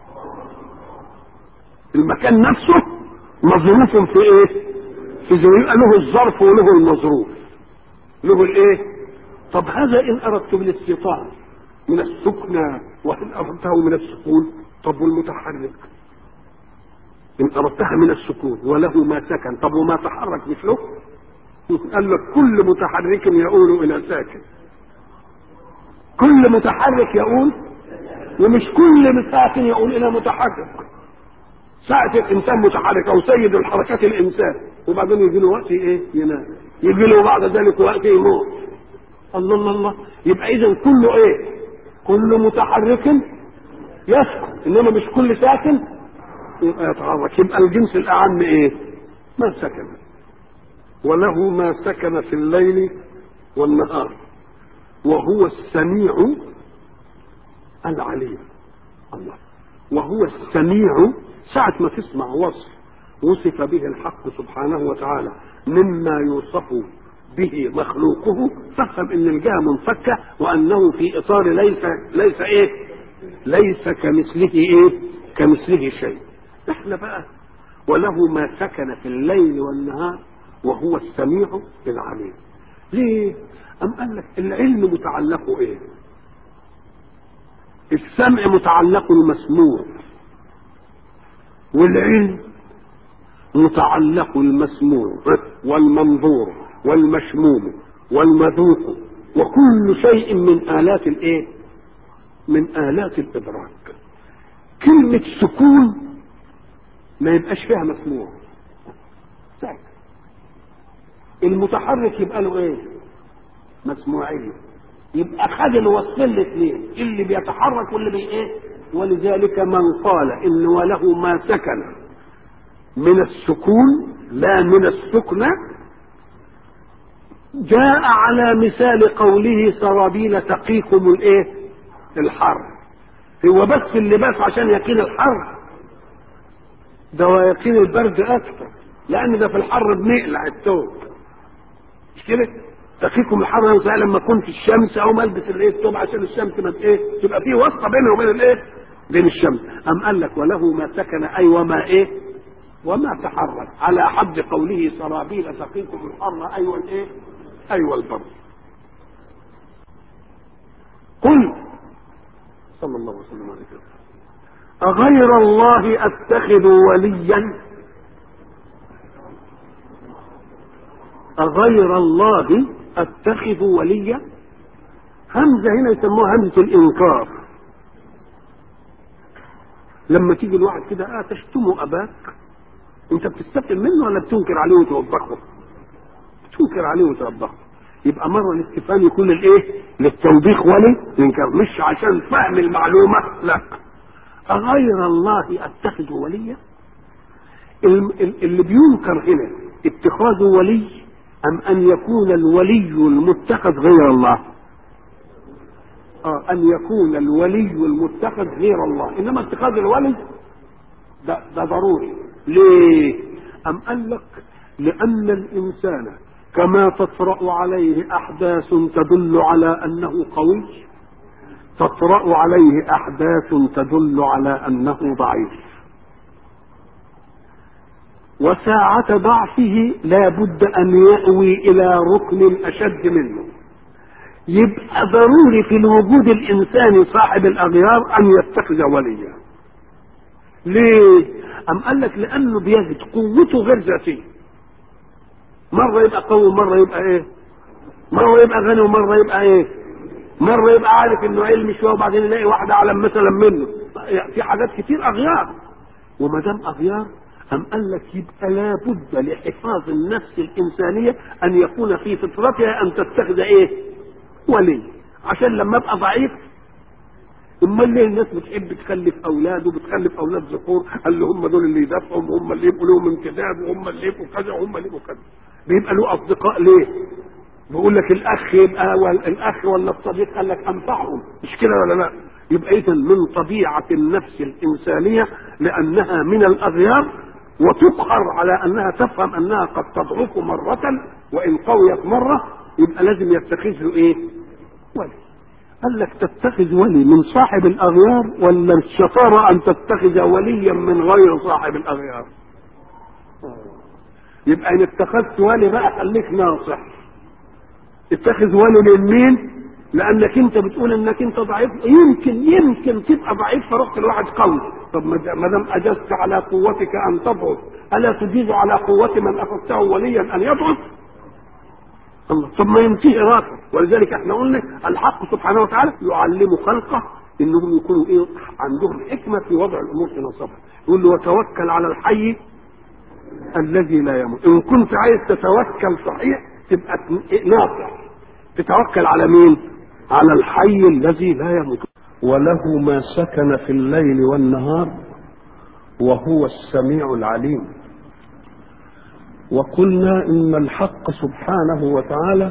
S1: المكان نفسه مظروف في ايه في زي له الظرف وله المظروف له الايه طب هذا ان اردت بالاستيطان من السكنى وان اردته من السكون طب والمتحرك ان اردتها من السكون وله ما سكن طب وما تحرك مثله قال لك كل متحرك يؤول الى ساكن كل متحرك يؤول ومش كل ساكن يؤول الى متحرك ساعة الإنسان متحرك أو سيد الحركات الإنسان وبعدين يجي له وقت إيه؟ ينام يجي له بعد ذلك وقت يموت الله الله الله يبقى إذا كله إيه؟ كل متحرك يسكن إنما مش كل ساكن يبقى يتحرك يبقى الجنس الأعم إيه؟ ما سكن وله ما سكن في الليل والنهار وهو السميع العليم الله وهو السميع ساعة ما تسمع وصف وصف به الحق سبحانه وتعالى مما يوصف به مخلوقه فافهم ان الجهه منفكه وانه في اطار ليس ليس ايه؟ ليس كمثله ايه؟ كمثله شيء. احنا بقى وله ما سكن في الليل والنهار وهو السميع العليم. ليه؟ أم قال لك العلم متعلقه ايه؟ السمع متعلق المسموع والعلم متعلق المسموع والمنظور والمشموم والمذوق وكل شيء من آلات الايه؟ من آلات الإدراك. كلمة سكون ما يبقاش فيها مسموع. ساكت. المتحرك يبقى له ايه؟ مسموعية. يبقى خد الوصفين الاثنين اللي بيتحرك واللي بي ايه؟ ولذلك من قال ان وله ما سكن من السكون لا من السكنة جاء على مثال قوله سرابيل تقيكم الايه الحر هو بس اللباس عشان يقين الحر ده يقين البرد اكثر لان ده في الحر بنقلع الثوب مش كده تقيكم الحر مثلا لما اكون في الشمس او ما البس الايه الثوب عشان الشمس ما ايه تبقى في واسطه بينه وبين الايه بين الشمس ام قال لك وله ما سكن اي وما ايه وما تحرك على حد قوله سرابيل تقيكم الحر ايوه الايه ايوه البر قل صلى الله وسلم عليه وسلم أغير الله أتخذ وليا أغير الله أتخذ وليا همزة هنا يسموها همزة الإنكار لما تيجي الواحد كده آه تشتم أباك أنت بتستقل منه ولا بتنكر عليه وتوبخه؟ بتنكر عليه وتوبخه يبقى مرة الاستفهام يكون للإيه؟ للتوبيخ وللإنكار مش عشان فهم المعلومة لا أغير الله أتخذ وليا اللي بينكر هنا اتخاذ ولي أم أن يكون الولي المتخذ غير الله آه أن يكون الولي المتخذ غير الله إنما اتخاذ الولي ده, ده ضروري ليه أم قال لك لأن الإنسان كما تطرأ عليه أحداث تدل على أنه قوي تطرأ عليه أحداث تدل على أنه ضعيف وساعة ضعفه لا بد أن يأوي إلى ركن أشد منه يبقى ضروري في الوجود الإنساني صاحب الأغيار أن يتخذ وليا ليه؟ أم قال لك لأنه بيجد قوته غير ذاتية مرة يبقى قوي ومرة يبقى إيه؟ مرة يبقى غني ومرة يبقى إيه؟ مرة يبقى عارف إنه علم شوية وبعدين يلاقي واحد أعلم مثلا منه في حاجات كتير أغيار وما دام أغيار أم قال لك يبقى لابد لحفاظ النفس الإنسانية أن يكون في فطرتها أن تتخذ إيه؟ ولي عشان لما أبقى ضعيف امال ليه الناس بتحب تخلف اولاد وبتخلف اولاد ذكور قال له هم دول اللي يدافعوا وهم اللي يبقوا لهم انتداب وهم اللي يبقوا كذا وهم اللي يبقوا كذا بيبقى له اصدقاء ليه؟ بيقول لك الاخ يبقى ولا الاخ ولا الصديق قال لك انفعهم مش كده ولا لا؟ يبقى اذا من طبيعه النفس الانسانيه لانها من الاغيار وتقهر على انها تفهم انها قد تضعف مره وان قويت مره يبقى لازم يتخذ له ايه؟ ولي قال لك تتخذ ولي من صاحب الاغيار ولا الشطاره ان تتخذ وليا من غير صاحب الاغيار يبقى ان اتخذت ولي بقى خليك ناصح اتخذ ولي لمين لانك انت بتقول انك انت ضعيف يمكن يمكن تبقى ضعيف فرحت لواحد قوي طب ما دام اجزت على قوتك ان تضعف الا تجيز على قوه من اخذته وليا ان يضعف الله طب ما ينتهي راسه ولذلك احنا قلنا الحق سبحانه وتعالى يعلم خلقه انهم يكونوا ايه عندهم حكمه في وضع الامور في نصبها يقول له وتوكل على الحي الذي لا يموت ان كنت عايز تتوكل صحيح تبقى ناصح تتوكل على مين على الحي الذي لا يموت وله ما سكن في الليل والنهار وهو السميع العليم وقلنا ان الحق سبحانه وتعالى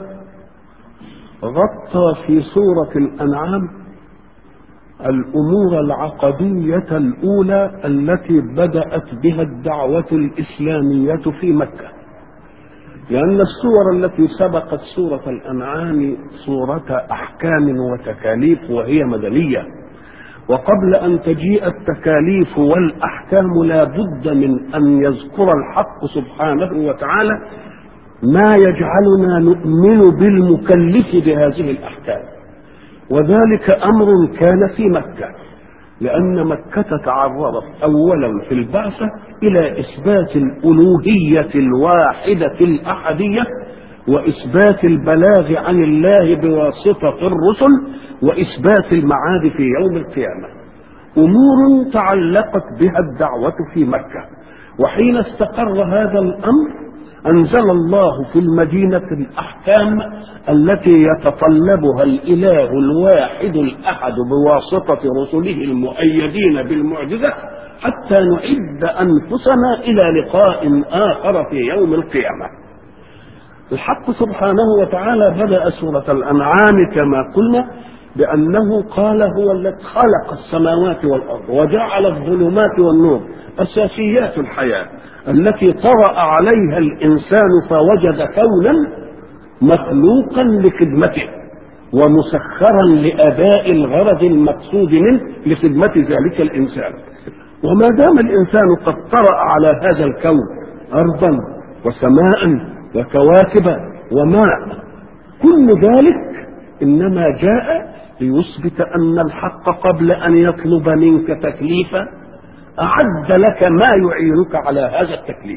S1: غطى في سوره الانعام الامور العقديه الاولى التي بدات بها الدعوه الاسلاميه في مكه لان السور التي سبقت سوره الانعام سوره احكام وتكاليف وهي مدنيه وقبل ان تجيء التكاليف والاحكام لا بد من ان يذكر الحق سبحانه وتعالى ما يجعلنا نؤمن بالمكلف بهذه الاحكام وذلك امر كان في مكه لان مكه تعرضت اولا في البعثه الى اثبات الالوهيه الواحده الاحديه واثبات البلاغ عن الله بواسطه الرسل واثبات المعاد في يوم القيامه امور تعلقت بها الدعوه في مكه وحين استقر هذا الامر انزل الله في المدينه الاحكام التي يتطلبها الاله الواحد الاحد بواسطه رسله المؤيدين بالمعجزه حتى نعد انفسنا الى لقاء اخر في يوم القيامه الحق سبحانه وتعالى بدا سوره الانعام كما قلنا بأنه قال هو الذي خلق السماوات والأرض وجعل الظلمات والنور أساسيات الحياة التي طرأ عليها الإنسان فوجد كونا مخلوقا لخدمته ومسخرا لأداء الغرض المقصود منه لخدمة ذلك الإنسان وما دام الإنسان قد طرأ على هذا الكون أرضا وسماء وكواكب وماء كل ذلك إنما جاء ليثبت أن الحق قبل أن يطلب منك تكليفا أعد لك ما يعينك على هذا التكليف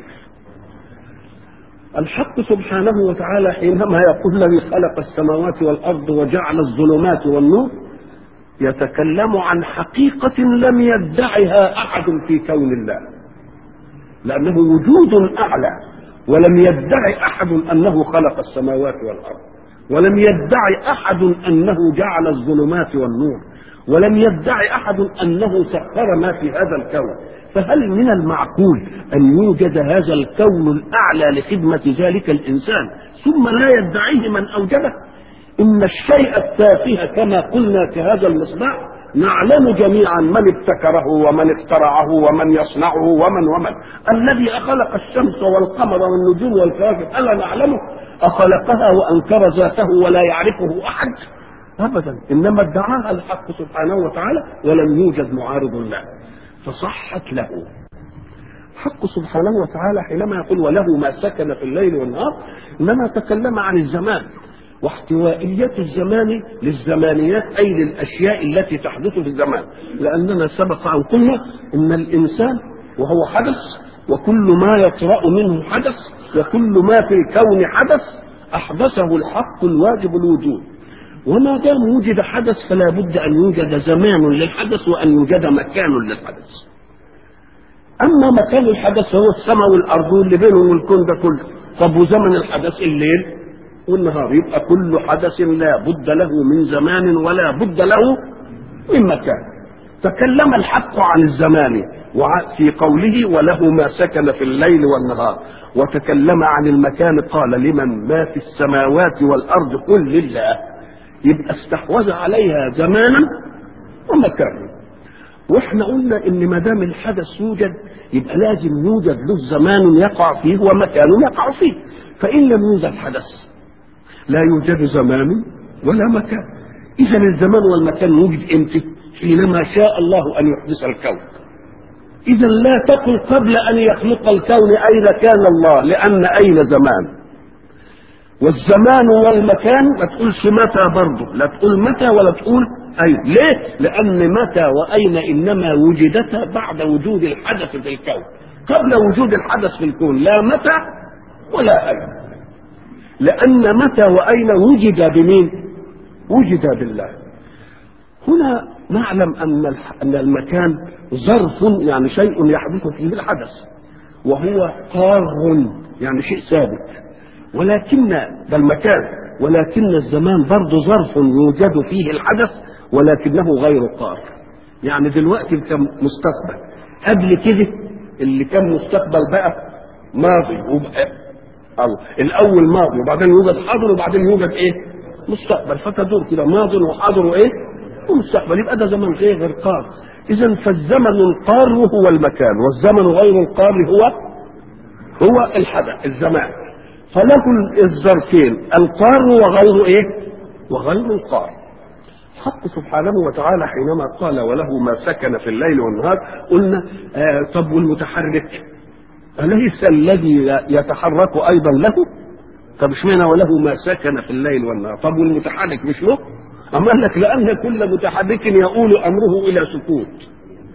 S1: الحق سبحانه وتعالى حينما يقول الذي خلق السماوات والأرض وجعل الظلمات والنور يتكلم عن حقيقة لم يدعها أحد في كون الله لأنه وجود أعلى ولم يدعي أحد أنه خلق السماوات والأرض ولم يدعي احد انه جعل الظلمات والنور ولم يدعي احد انه سخر ما في هذا الكون فهل من المعقول ان يوجد هذا الكون الاعلى لخدمه ذلك الانسان ثم لا يدعيه من اوجده ان الشيء التافه كما قلنا كهذا المصباح نعلم جميعا من ابتكره ومن اخترعه ومن يصنعه ومن ومن الذي خلق الشمس والقمر والنجوم والكواكب الا نعلمه أخلقها وأنكر ذاته ولا يعرفه أحد أبدا إنما ادعاها الحق سبحانه وتعالى ولم يوجد معارض له فصحت له حق سبحانه وتعالى حينما يقول وله ما سكن في الليل والنهار انما تكلم عن الزمان واحتوائية الزمان للزمانيات أي للأشياء التي تحدث في الزمان لأننا سبق أن قلنا إن الإنسان وهو حدث وكل ما يطرأ منه حدث وكل ما في الكون حدث أحدثه الحق الواجب الوجود وما دام وجد حدث فلا بد أن يوجد زمان للحدث وأن يوجد مكان للحدث أما مكان الحدث هو السماء والأرض اللي بينهم الكون ده كله طب وزمن الحدث الليل والنهار يبقى كل حدث لا بد له من زمان ولا بد له من مكان تكلم الحق عن الزمان في قوله وله ما سكن في الليل والنهار وتكلم عن المكان قال لمن ما في السماوات والارض قل لله يبقى استحوذ عليها زمانا ومكانا واحنا قلنا ان ما دام الحدث يوجد يبقى لازم يوجد له زمان يقع فيه ومكان يقع فيه فان لم يوجد حدث لا يوجد زمان ولا مكان اذا الزمان والمكان وجد امتى حينما شاء الله ان يحدث الكون اذا لا تقل قبل ان يخلق الكون اين كان الله لان اين زمان والزمان والمكان ما تقولش متى برضه لا تقول متى ولا تقول اين ليه لان متى واين انما وجدتا بعد وجود الحدث في الكون قبل وجود الحدث في الكون لا متى ولا اين لأن متى وأين وجد بمين؟ وجد بالله. هنا نعلم أن أن المكان ظرف يعني شيء يحدث فيه الحدث وهو قار يعني شيء ثابت ولكن ده المكان ولكن الزمان برضه ظرف يوجد فيه الحدث ولكنه غير قار يعني دلوقتي كان مستقبل قبل كده اللي كان مستقبل بقى ماضي وبقى الله الاول ماضي وبعدين يوجد حاضر وبعدين يوجد ايه مستقبل فتدور كده ماضي وحاضر وايه ومستقبل يبقى ده زمن غير غير قار اذا فالزمن القار هو المكان والزمن غير القار هو هو الحدث الزمان فله الظرفين القار وغير ايه وغير القار حق سبحانه وتعالى حينما قال وله ما سكن في الليل والنهار قلنا آه طب والمتحرك أليس الذي يتحرك أيضا له؟ طب اشمعنى وله ما سكن في الليل والنهار؟ طب والمتحرك مش له؟ أما قال لك لأن كل متحرك يؤول أمره إلى سكوت.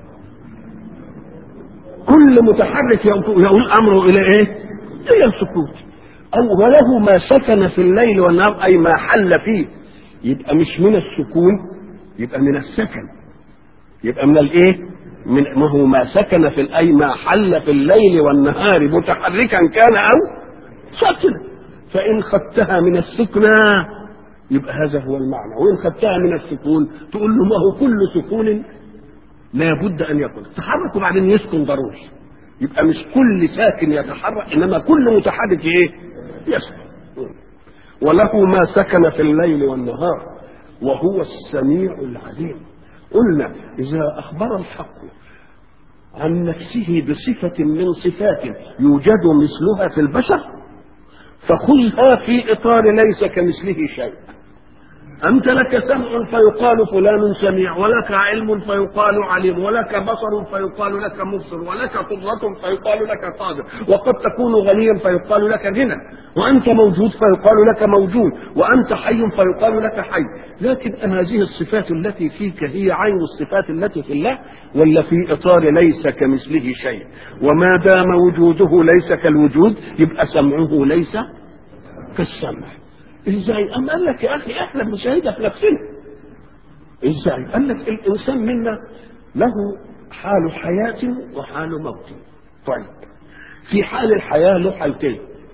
S1: كل متحرك يؤول أمره إلى إيه؟ إلى السكوت. أو وله ما سكن في الليل والنهار أي ما حل فيه. يبقى مش من السكون يبقى من السكن. يبقى من الإيه؟ من ما هو ما سكن في اي ما حل في الليل والنهار متحركا كان او ساكنا فان خدتها من السكنى يبقى هذا هو المعنى وان خدتها من السكون تقول له ما هو كل سكون لا بد ان يكون تحرك وبعدين يسكن ضروري يبقى مش كل ساكن يتحرك انما كل متحرك ايه يسكن وله ما سكن في الليل والنهار وهو السميع العليم قلنا إذا أخبر الحق عن نفسه بصفة من صفات يوجد مثلها في البشر فخذها في إطار ليس كمثله شيء أنت لك سمع فيقال فلان سميع ولك علم فيقال عليم ولك بصر فيقال لك مبصر ولك قدرة فيقال لك قادر وقد تكون غنيا فيقال لك غنى وأنت موجود فيقال لك موجود وأنت حي فيقال لك حي لكن هذه الصفات التي فيك هي عين الصفات التي في الله ولا في إطار ليس كمثله شيء وما دام وجوده ليس كالوجود يبقى سمعه ليس كالسمع ازاي؟ أم قال لك يا اخي احنا بنشاهدها في نفسنا. ازاي؟ قال لك الانسان منا له حال حياة وحال موت. طيب في حال الحياة له حالتين.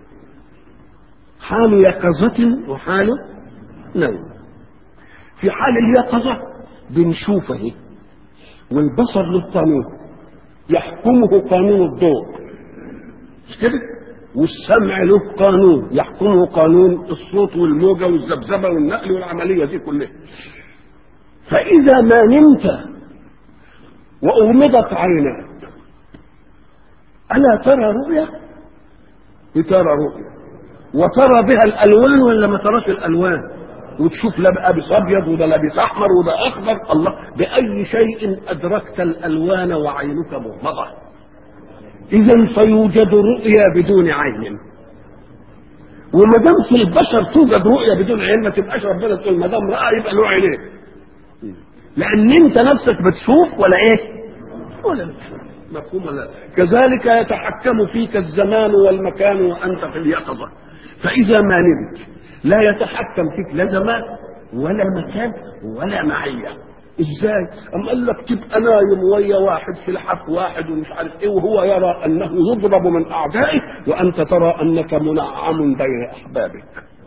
S1: حال يقظة وحال نوم. في حال اليقظة بنشوفه والبصر له قانون يحكمه قانون الضوء مش كده؟ والسمع له قانون يحكمه قانون الصوت والموجة والذبذبة والنقل والعملية دي كلها فإذا ما نمت وأغمضت عيناك ألا ترى رؤية؟ ترى رؤية وترى بها الألوان ولا ما تراش الألوان وتشوف لا لابس أبيض وده لابس أحمر وده أخضر الله بأي شيء أدركت الألوان وعينك مغمضة اذا فيوجد رؤيا بدون عين وما دام في البشر توجد رؤيا بدون عين ما تبقاش ربنا تقول ما دام راى يبقى له عينين لان انت نفسك بتشوف ولا ايه ولا بتشوف مفهوم ولا كذلك يتحكم فيك الزمان والمكان وانت في اليقظه فاذا ما نمت لا يتحكم فيك لا زمان ولا مكان ولا معيه ازاي؟ أم قال لك تبقى نايم ويا واحد في الحف واحد ومش عارف ايه وهو يرى انه يضرب من اعدائه وانت ترى انك منعم بين احبابك.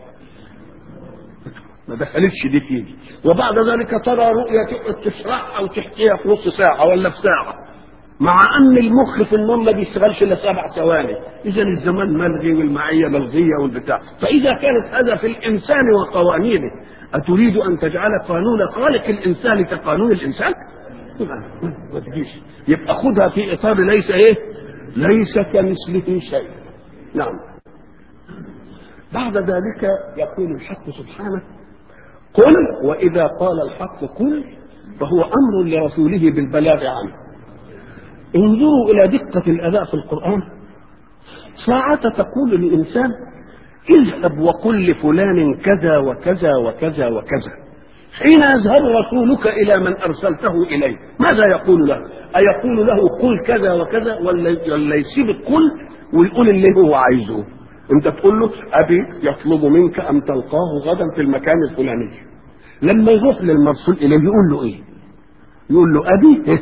S1: ما دخلتش دي فيه وبعد ذلك ترى رؤيا تقعد تشرحها او تحكيها في نص ساعه ولا في ساعه مع ان المخ في النوم ما بيشتغلش الا سبع ثواني اذا الزمان ملغي والمعيه ملغيه والبتاع فاذا كانت هذا في الانسان وقوانينه اتريد ان تجعل قانون خالق الانسان كقانون الانسان ما تجيش يبقى خدها في اطار ليس ايه ليس كمثله شيء نعم بعد ذلك يقول الحق سبحانه قل واذا قال الحق قل فهو امر لرسوله بالبلاغ عنه انظروا الى دقه الاداء في القران ساعة تقول لإنسان اذهب وقل لفلان كذا وكذا وكذا وكذا حين يذهب رسولك إلى من أرسلته إليه ماذا يقول له أيقول له قل كذا وكذا ولا ولا يسيب القل ويقول اللي هو عايزه انت تقول له ابي يطلب منك ان تلقاه غدا في المكان الفلاني لما يروح للمرسول اليه يقول له ايه يقول له ابي إيه؟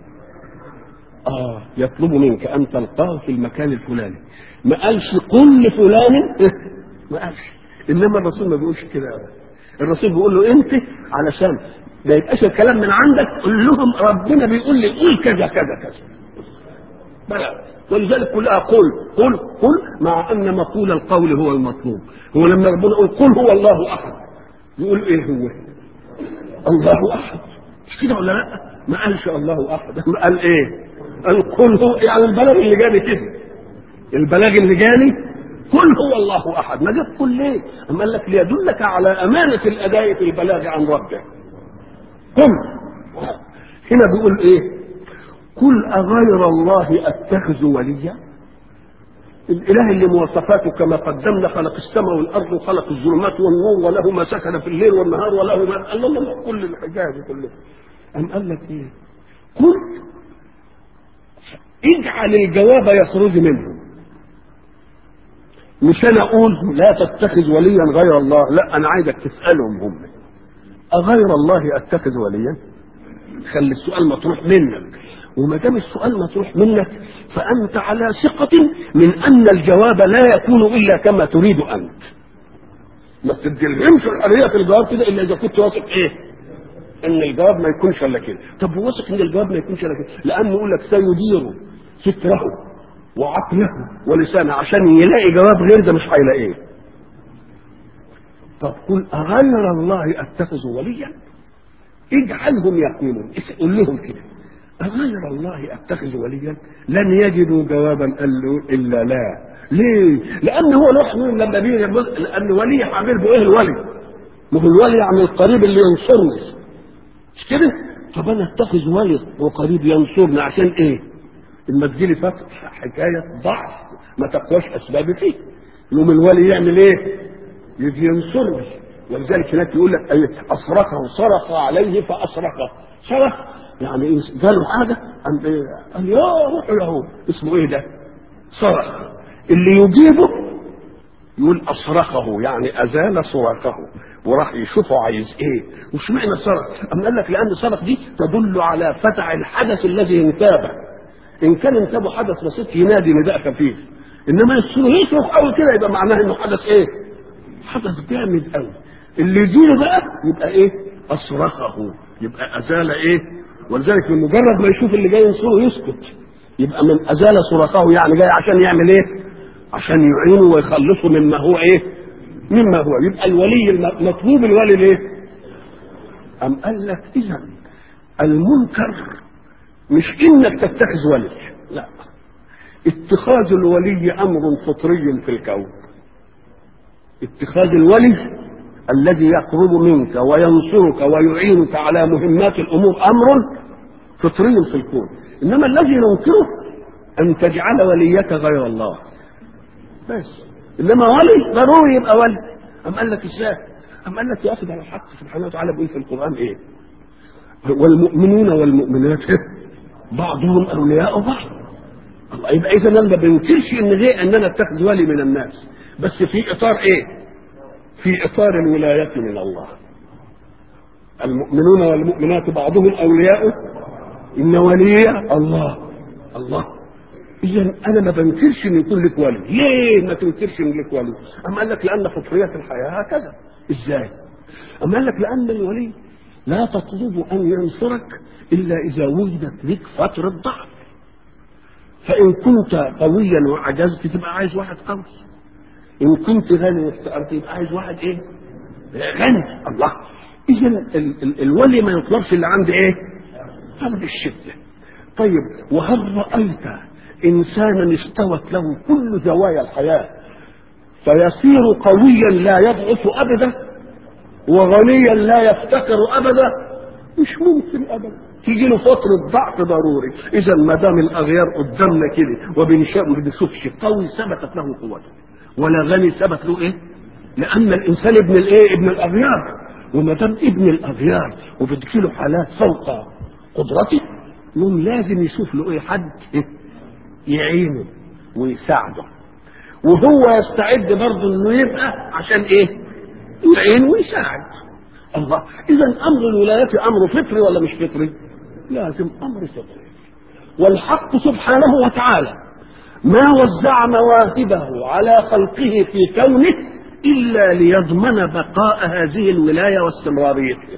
S1: اه يطلب منك ان تلقاه في المكان الفلاني ما قالش قل لفلان إيه؟ ما قالش انما الرسول ما بيقولش كده ابدا الرسول بيقول له انت علشان ما يبقاش الكلام من عندك قول لهم ربنا بيقول لي قول كذا كذا كذا بلى ولذلك كلها قل قل قل مع ان مقول القول هو المطلوب هو لما ربنا يقول قل هو الله احد يقول ايه هو الله احد مش كده ولا لا ما قالش الله احد ما قال ايه قال قل هو يعني البلاغ اللي جاني كده البلاغ اللي جاني قل هو الله احد ما جاب قل ليه اما قال لك ليدلك على امانه الاداء في البلاغ عن ربه قل هنا بيقول ايه قل أغير الله أتخذ وليا الإله اللي مواصفاته كما قدمنا خلق السماء والأرض وخلق الظلمات والنور وله ما سكن في الليل والنهار وله ما الله الله كل الحجاب كله أم قال لك إيه قل اجعل الجواب يخرج منه مش أنا أقول لا تتخذ وليا غير الله لا أنا عايزك تسألهم هم أغير الله أتخذ وليا خلي السؤال مطروح منك وما دام السؤال مطروح منك فانت على ثقة من ان الجواب لا يكون الا كما تريد انت. ما تديلهمش الحرية في الجواب كده الا اذا كنت واثق ايه؟ ان الجواب ما يكونش الا كده. طب واثق ان الجواب ما يكونش الا كده، لانه يقول لك سيدير فكره وعقله ولسانه عشان يلاقي جواب غير ده مش هيلاقيه. طب قل اغير الله اتخذ وليا؟ اجعلهم يقولون قول لهم كده أغير الله أتخذ وليا لن يجدوا جوابا قال له إلا لا ليه؟ لأن هو الواحد منهم لما بيجي لأن ولي عامل به إيه الولي؟ ما هو الولي يعني القريب اللي ينصرني مش كده؟ طب أنا أتخذ ولي وقريب ينصرني عشان إيه؟ لما تجيلي فتح حكاية ضعف ما تقواش أسبابي فيه يوم الولي يعمل إيه؟ يجي ينصرني ولذلك هناك يقول لك أصرخه صرخ عليه فأصرخه صرخ يعني ايه جاله حاجه قال ايه قال يا روح له اسمه ايه ده صرخ اللي يجيبه يقول اصرخه يعني ازال صراخه وراح يشوفه عايز ايه وش معنى صرخ اما قال لك لان صرخ دي تدل على فتع الحدث الذي انتابه ان كان انتابه حدث بسيط ينادي نداء خفيف انما يصير يصرخ قوي كده يبقى معناه انه حدث ايه حدث جامد قوي اللي يجيله بقى يبقى ايه اصرخه يبقى ازال ايه ولذلك بمجرد ما يشوف اللي جاي ينصره يسكت يبقى من ازال صراخه يعني جاي عشان يعمل ايه؟ عشان يعينه ويخلصه مما هو ايه؟ مما هو يبقى الولي مطلوب الولي ليه؟ أم قال لك إذا المنكر مش إنك تتخذ ولي لا اتخاذ الولي أمر فطري في الكون اتخاذ الولي الذي يقرب منك وينصرك ويعينك على مهمات الامور امر فطري في الكون انما الذي ننكره ان تجعل وليك غير الله بس انما ولي ضروري يبقى ولي أم قال لك ازاي؟ أم قال لك يا أخي ده الحق سبحانه وتعالى بيقول في القرآن إيه؟ والمؤمنون والمؤمنات بعضهم أولياء بعض الله يبقى إذا أنا ما بنكرش إن غير أن أنا أتخذ ولي من الناس بس في إطار إيه؟ في إطار الولاية من الله المؤمنون والمؤمنات بعضهم أولياء إن ولي الله الله إذا أنا ما بنكرش إن يكون لك ولي، ليه ما تنكرش إن لك ولي؟ أما قال لك لأن فطرية الحياة هكذا، إزاي؟ أما قال لك لأن الولي لا تطلب أن ينصرك إلا إذا وجدت لك فترة ضعف. فإن كنت قويا وعجزت تبقى عايز واحد قوي. إن كنت غني وافتقرت يبقى عايز واحد إيه؟ غني، الله. إذا ال- ال- الولي ما يطلبش اللي عند إيه؟ طلب الشدة. طيب وهل رأيت إنسانا استوت له كل زوايا الحياة فيصير قويا لا يضعف أبدا وغنيا لا يفتقر أبدا مش ممكن أبدا تيجي له فترة ضعف ضروري إذا ما دام الأغيار قدامنا كده وبنشاء ما بنشوفش قوي ثبتت له قوته ولا غني ثبت له إيه؟ لأن الإنسان ابن الإيه؟ ابن الأغيار وما دام ابن الأغيار وبتجيله حالات فوق قدرته يوم لازم يشوف له إيه حد إيه؟ يعينه ويساعده وهو يستعد برضه انه يبقى عشان ايه؟ يعين ويساعد الله اذا امر الولايات امر فطري ولا مش فطري؟ لازم امر فطري والحق سبحانه وتعالى ما وزع مواهبه على خلقه في كونه الا ليضمن بقاء هذه الولايه واستمراريتها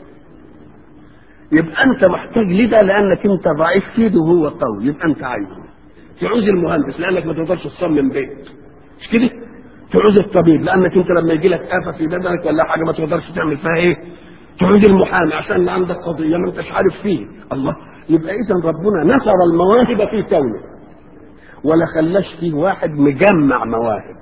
S1: يبقى انت محتاج لده لانك انت ضعيف فيه وهو قوي يبقى انت عايزه تعوز المهندس لانك ما تقدرش تصمم بيت مش كده تعوز الطبيب لانك انت لما يجي لك افه في بدنك ولا حاجه ما تقدرش تعمل فيها ايه تعوز المحامي عشان عندك قضيه ما انتش عارف فيه الله يبقى اذا ربنا نشر المواهب في كونه ولا خلاش فيه واحد مجمع مواهب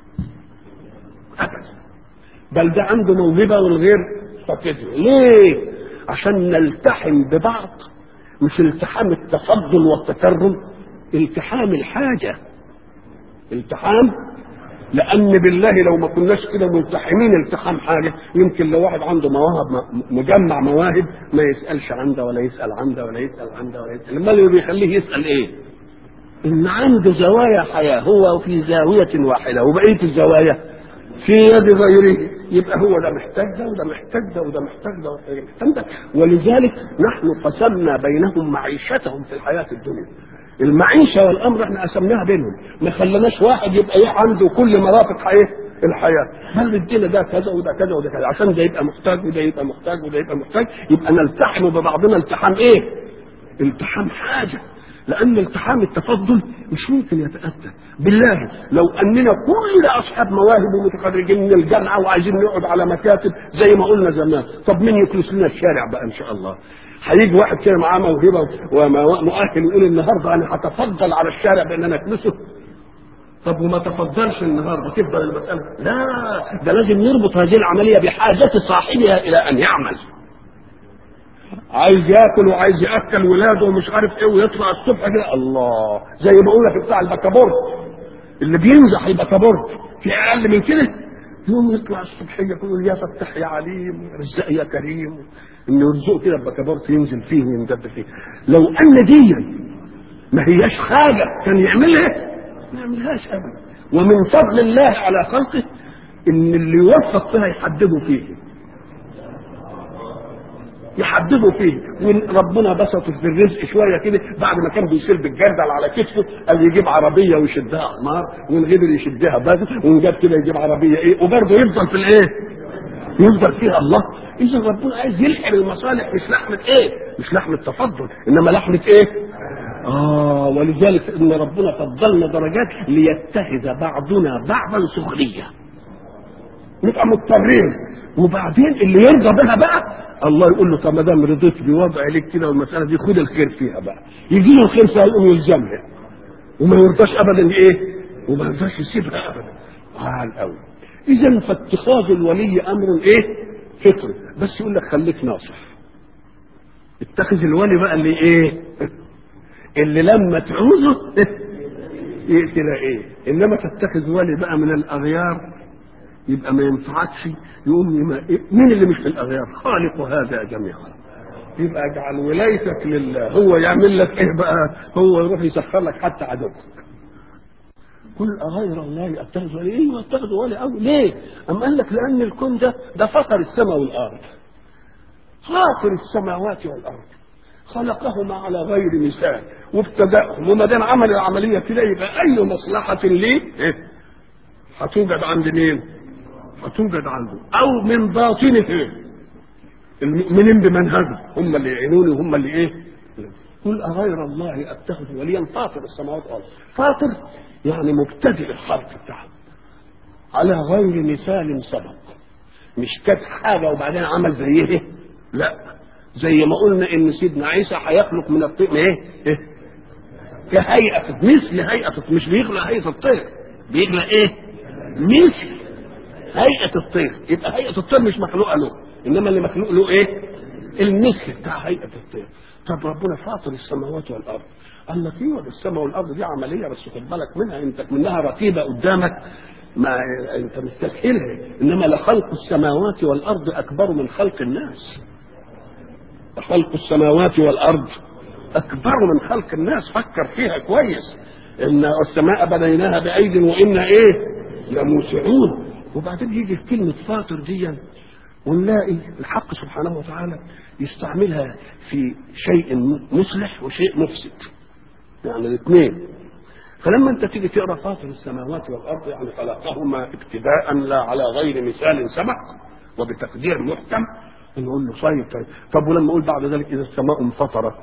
S1: ابدا بل ده عنده موهبه والغير فقدها ليه عشان نلتحم ببعض مش التحام التفضل والتكرم التحام الحاجة التحام لأن بالله لو ما كناش كده ملتحمين التحام حاجة يمكن لو واحد عنده مواهب مجمع مواهب ما يسألش عن ده ولا يسأل عن ده ولا يسأل عن ده ولا يسأل ما اللي بيخليه يسأل إيه؟ إن عنده زوايا حياة هو في زاوية واحدة وبقية الزوايا في يد غيره يبقى هو ده محتاج ده وده محتاج ده وده محتاج ده وده محتاج ده ولذلك نحن قسمنا بينهم معيشتهم في الحياة الدنيا المعيشه والامر احنا قسمناها بينهم ما خلناش واحد يبقى ايه عنده كل مرافق حياه الحياه بل ادينا ده كذا وده كذا وده كذا عشان ده يبقى محتاج وده يبقى محتاج وده يبقى محتاج يبقى نلتحم ببعضنا التحام ايه؟ التحام حاجه لان التحام التفضل مش ممكن يتاتى بالله لو اننا كلنا اصحاب مواهب ومتخرجين من الجامعه وعايزين نقعد على مكاتب زي ما قلنا زمان طب مين يكنس لنا الشارع بقى ان شاء الله هيجي واحد كده معاه موهبه ومؤهل ويقول النهارده انا هتفضل على الشارع بان انا اكنسه طب وما تفضلش النهارده تفضل المساله لا ده لازم نربط هذه العمليه بحاجه صاحبها الى ان يعمل عايز ياكل وعايز ياكل ولاده ومش عارف ايه ويطلع الصبح كده الله زي ما قلنا في بتاع البكابورت اللي بينزح البكابورت في اقل من كده يوم يطلع الصبحيه يقول يا فتح يا عليم رزق يا كريم انه يرزقه كده بكابورت ينزل فيه وينجد فيه لو ان دي ما هياش حاجه كان يعملها ما يعملهاش ابدا ومن فضل الله على خلقه ان اللي يوفق فيها يحدده فيه يحدده فيه وربنا بسطه في الرزق شويه كده بعد ما كان بيسير بالجردل على كتفه قال يجيب عربيه ويشدها حمار والغبر يشدها بدر وان جاب كده يجيب عربيه ايه وبرضه يفضل في الايه؟ يفضل فيها الله اذا ربنا عايز يلحم المصالح مش لحمه ايه؟ مش لحمه تفضل انما لحمه ايه؟ اه ولذلك ان ربنا فضلنا درجات ليتخذ بعضنا بعضا سخريه نبقى مضطرين وبعدين اللي يرضى بها بقى الله يقول له طب ما دام رضيت بوضع لك كده والمساله دي خد الخير فيها بقى يجي له الخير فيها يقوم يلزمها وما يرضاش ابدا ايه وما يرضاش يسيبها ابدا عال قوي اذا فاتخاذ الولي امر ايه فطري بس يقول لك خليك ناصح اتخذ الولي بقى اللي ايه اللي لما تعوزه تلاقيه انما تتخذ ولي بقى من الاغيار يبقى ما ينفعكش يقوم مين اللي مش في الاغيار خالق هذا جميعا يبقى اجعل ولايتك لله هو يعمل لك ايه بقى هو يروح يسخر لك حتى عدوك قل أغير الله أتخذ ولي إيه أتخذ ولي أو ليه أم قال لك لأن الكون ده ده فطر السماء والأرض فاطر السماوات والأرض خلقهما على غير مثال وابتدأهم وما دام عمل العملية كده يبقى أي مصلحة ليه إيه؟ هتوجد عند مين؟ هتوجد عنده أو من باطنه المؤمنين بمنهجه هم اللي يعينوني وهم اللي إيه؟ قل أغير الله أتخذ وليا فاطر السماوات والأرض فاطر يعني مبتدئ الخلق بتاعه على غير مثال سبق مش كانت حاجة وبعدين عمل زي ايه لا زي ما قلنا ان سيدنا عيسى هيخلق من الطير ايه ايه كهيئة مثل هيئة مش بيخلق هيئة الطير بيخلق ايه مثل هيئة الطير يبقى هيئة الطير مش مخلوقة له انما اللي مخلوق له ايه المثل بتاع هيئة الطير طب ربنا فاطر السماوات والارض قال لك ايوه السماء والارض دي عمليه بس خد بالك منها انت منها رتيبه قدامك ما انت مستسهلها انما لخلق السماوات والارض اكبر من خلق الناس خلق السماوات والارض اكبر من خلق الناس فكر فيها كويس ان السماء بنيناها بايد وانا ايه لموسعون وبعدين يجي كلمه فاطر دي ونلاقي الحق سبحانه وتعالى يستعملها في شيء مصلح وشيء مفسد يعني الاثنين فلما انت تيجي تقرا فاطر السماوات والارض يعني خلقهما ابتداء لا على غير مثال سبق وبتقدير محكم نقول له طيب طيب طب ولما اقول بعد ذلك اذا السماء انفطرت